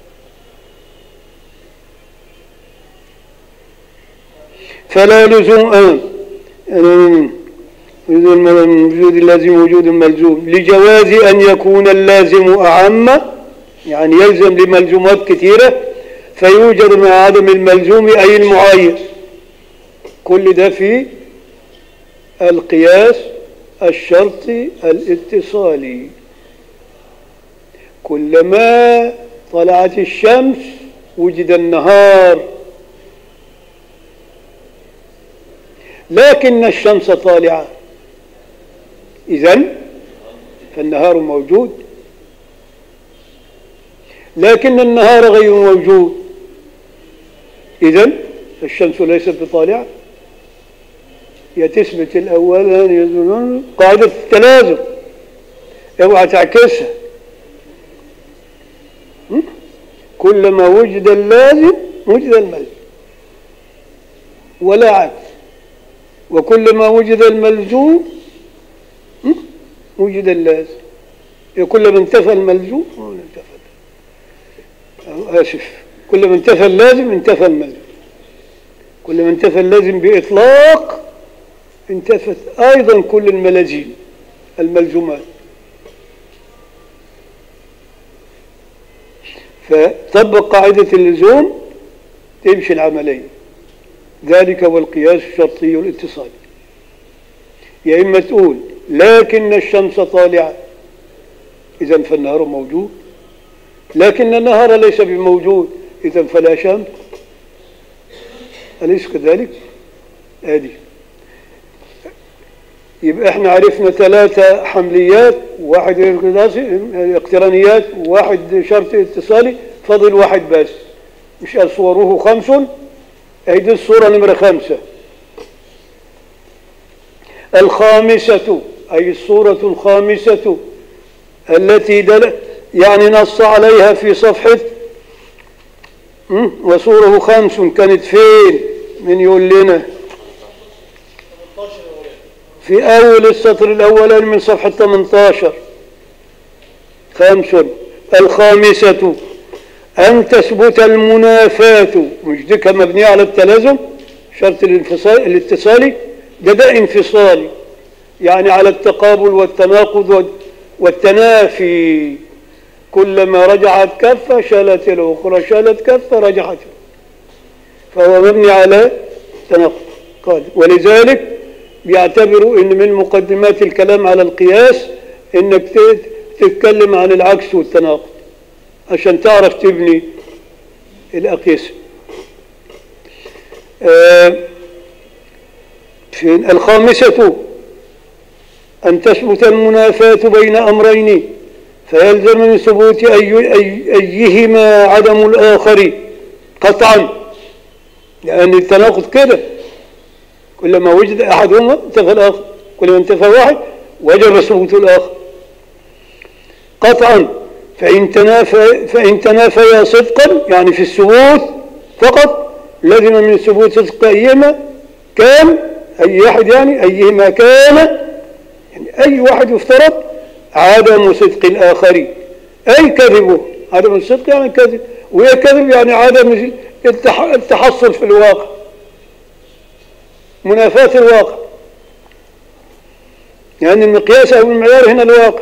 فلا لزوم آه. وجود اللازم وجود الملزوم لجواز أن يكون اللازم أعم يعني يلزم لملزومات كثيرة فيوجد مع عدم الملزوم أي المعين كل ده في القياس الشرطي الاتصالي كلما طلعت الشمس وجد النهار لكن الشمس طالعة إذن فالنهار موجود لكن النهار غير موجود إذن الشمس ليست بطالعة يا تثبت الأول يزولون قاعدة التلازم اوعى تعكسها م? كلما وجد اللازم وجد الملزم ولا عكس وكلما وجد الملزوم م? وجد اللازم كلما انتفى الملزوم انتفى أو آسف كلما انتفى اللازم انتفى الملزوم كلما انتفى اللازم بإطلاق انتفت أيضا كل الملازيم الملزومات فطبق قاعدة اللزوم تمشي العملية ذلك هو القياس الشرطي الاتصالي يا إما تقول لكن الشمس طالعة إذا فالنهار موجود لكن النهار ليس بموجود إذا فلا شمس أليس كذلك؟ آدي يبقى احنا عرفنا ثلاثة حمليات واحد اقترانيات وواحد شرط اتصالي فضل واحد بس مش قال صوره خمس اهي دي الصورة نمرة خمسة الخامسة أي الصورة الخامسة التي دل يعني نص عليها في صفحة وصوره خمس كانت فين من يقول لنا في أول السطر الأولاني من صفحة 18 خمس الخامسة أن تثبت المنافاة مش دي كان مبنية على التلازم شرط الانفصال الاتصالي ده ده انفصالي يعني على التقابل والتناقض والتنافي كلما رجعت كفة شالت الأخرى شالت كفة رجعت فهو مبني على تناقض ولذلك بيعتبروا ان من مقدمات الكلام على القياس انك تتكلم عن العكس والتناقض عشان تعرف تبني الأقيسة آه، في الخامسة أن تثبت المنافاة بين أمرين فيلزم من ثبوت أي أي أيهما عدم الآخر قطعا لأن التناقض كده كلما وجد أحدهما انتفى الآخر كلما انتفى واحد وجب ثبوت الآخر قطعا فإن تنافى فإن تنافيا صدقا يعني في الثبوت فقط لزم من ثبوت صدق أيهما كان أي واحد يعني أيهما كان يعني أي واحد يفترض عدم صدق الآخر أي كذبه عدم الصدق يعني كذب وهي كذب يعني عدم التح- التحصل في الواقع منافاة الواقع يعني المقياس أو المعيار هنا الواقع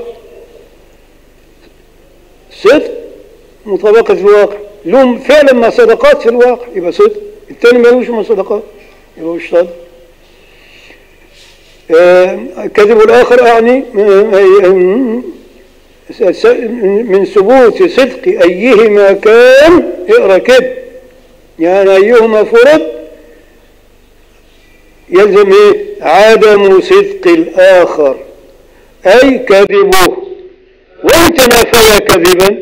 صدق مطابقة الواقع لهم فعلا ما صدقات في الواقع يبقى صدق التاني ما لهوش ما صدقات يبقى مش صادق آه، كذب الآخر أعني آه، آه، س- من ثبوت صدق أيهما كان اقرأ كده يعني أيهما فرض يلزم إيه عدم صدق الآخر أي كذبه وإن تنافيا كذبا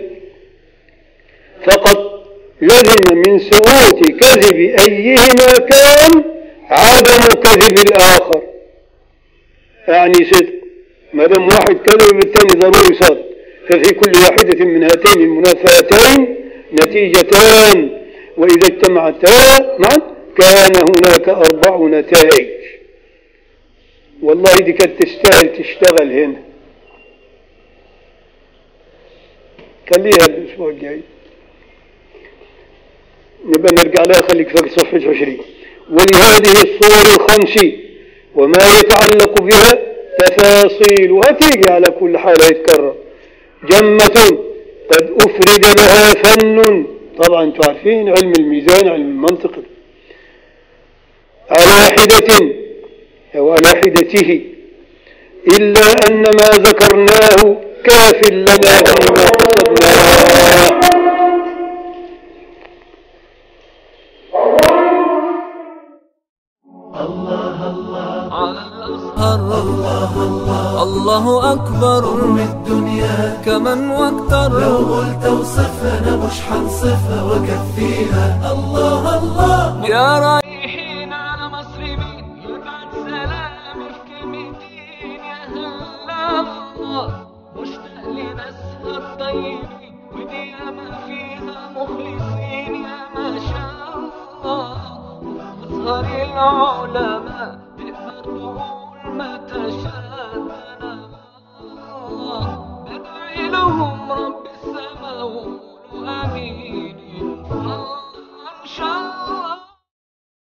فقد لزم من ثبوت كذب أيهما كان عدم كذب الآخر يعني صدق ما دام واحد كذب الثاني ضروري صادق ففي كل واحدة من هاتين المنافاتين نتيجتان وإذا اجتمعتا معا كان هناك أربع نتائج والله دي كانت تستاهل تشتغل هنا خليها الأسبوع الجاي نبقى نرجع لها خليك في صفحة 20 ولهذه الصور الخمس وما يتعلق بها تفاصيل وهتيجي على كل حال يتكرر جمة قد أفرد لها فن طبعا انتم عارفين علم الميزان علم المنطق على حدة أو على حدته إلا أن ما ذكرناه كاف لنا فيما قصدناه على الأزهر الله أكبر الدنيا كمن واكتر لو قلت وصفنا مش حنصفها وكفيها الله الله يا رايحين على مصر مين يبعت سلامي في كلمتين يا هلا الله مشتاق لناسها الطيبين ودي ياما فيها مخلصين يا ما شاء الله أزهر العلماء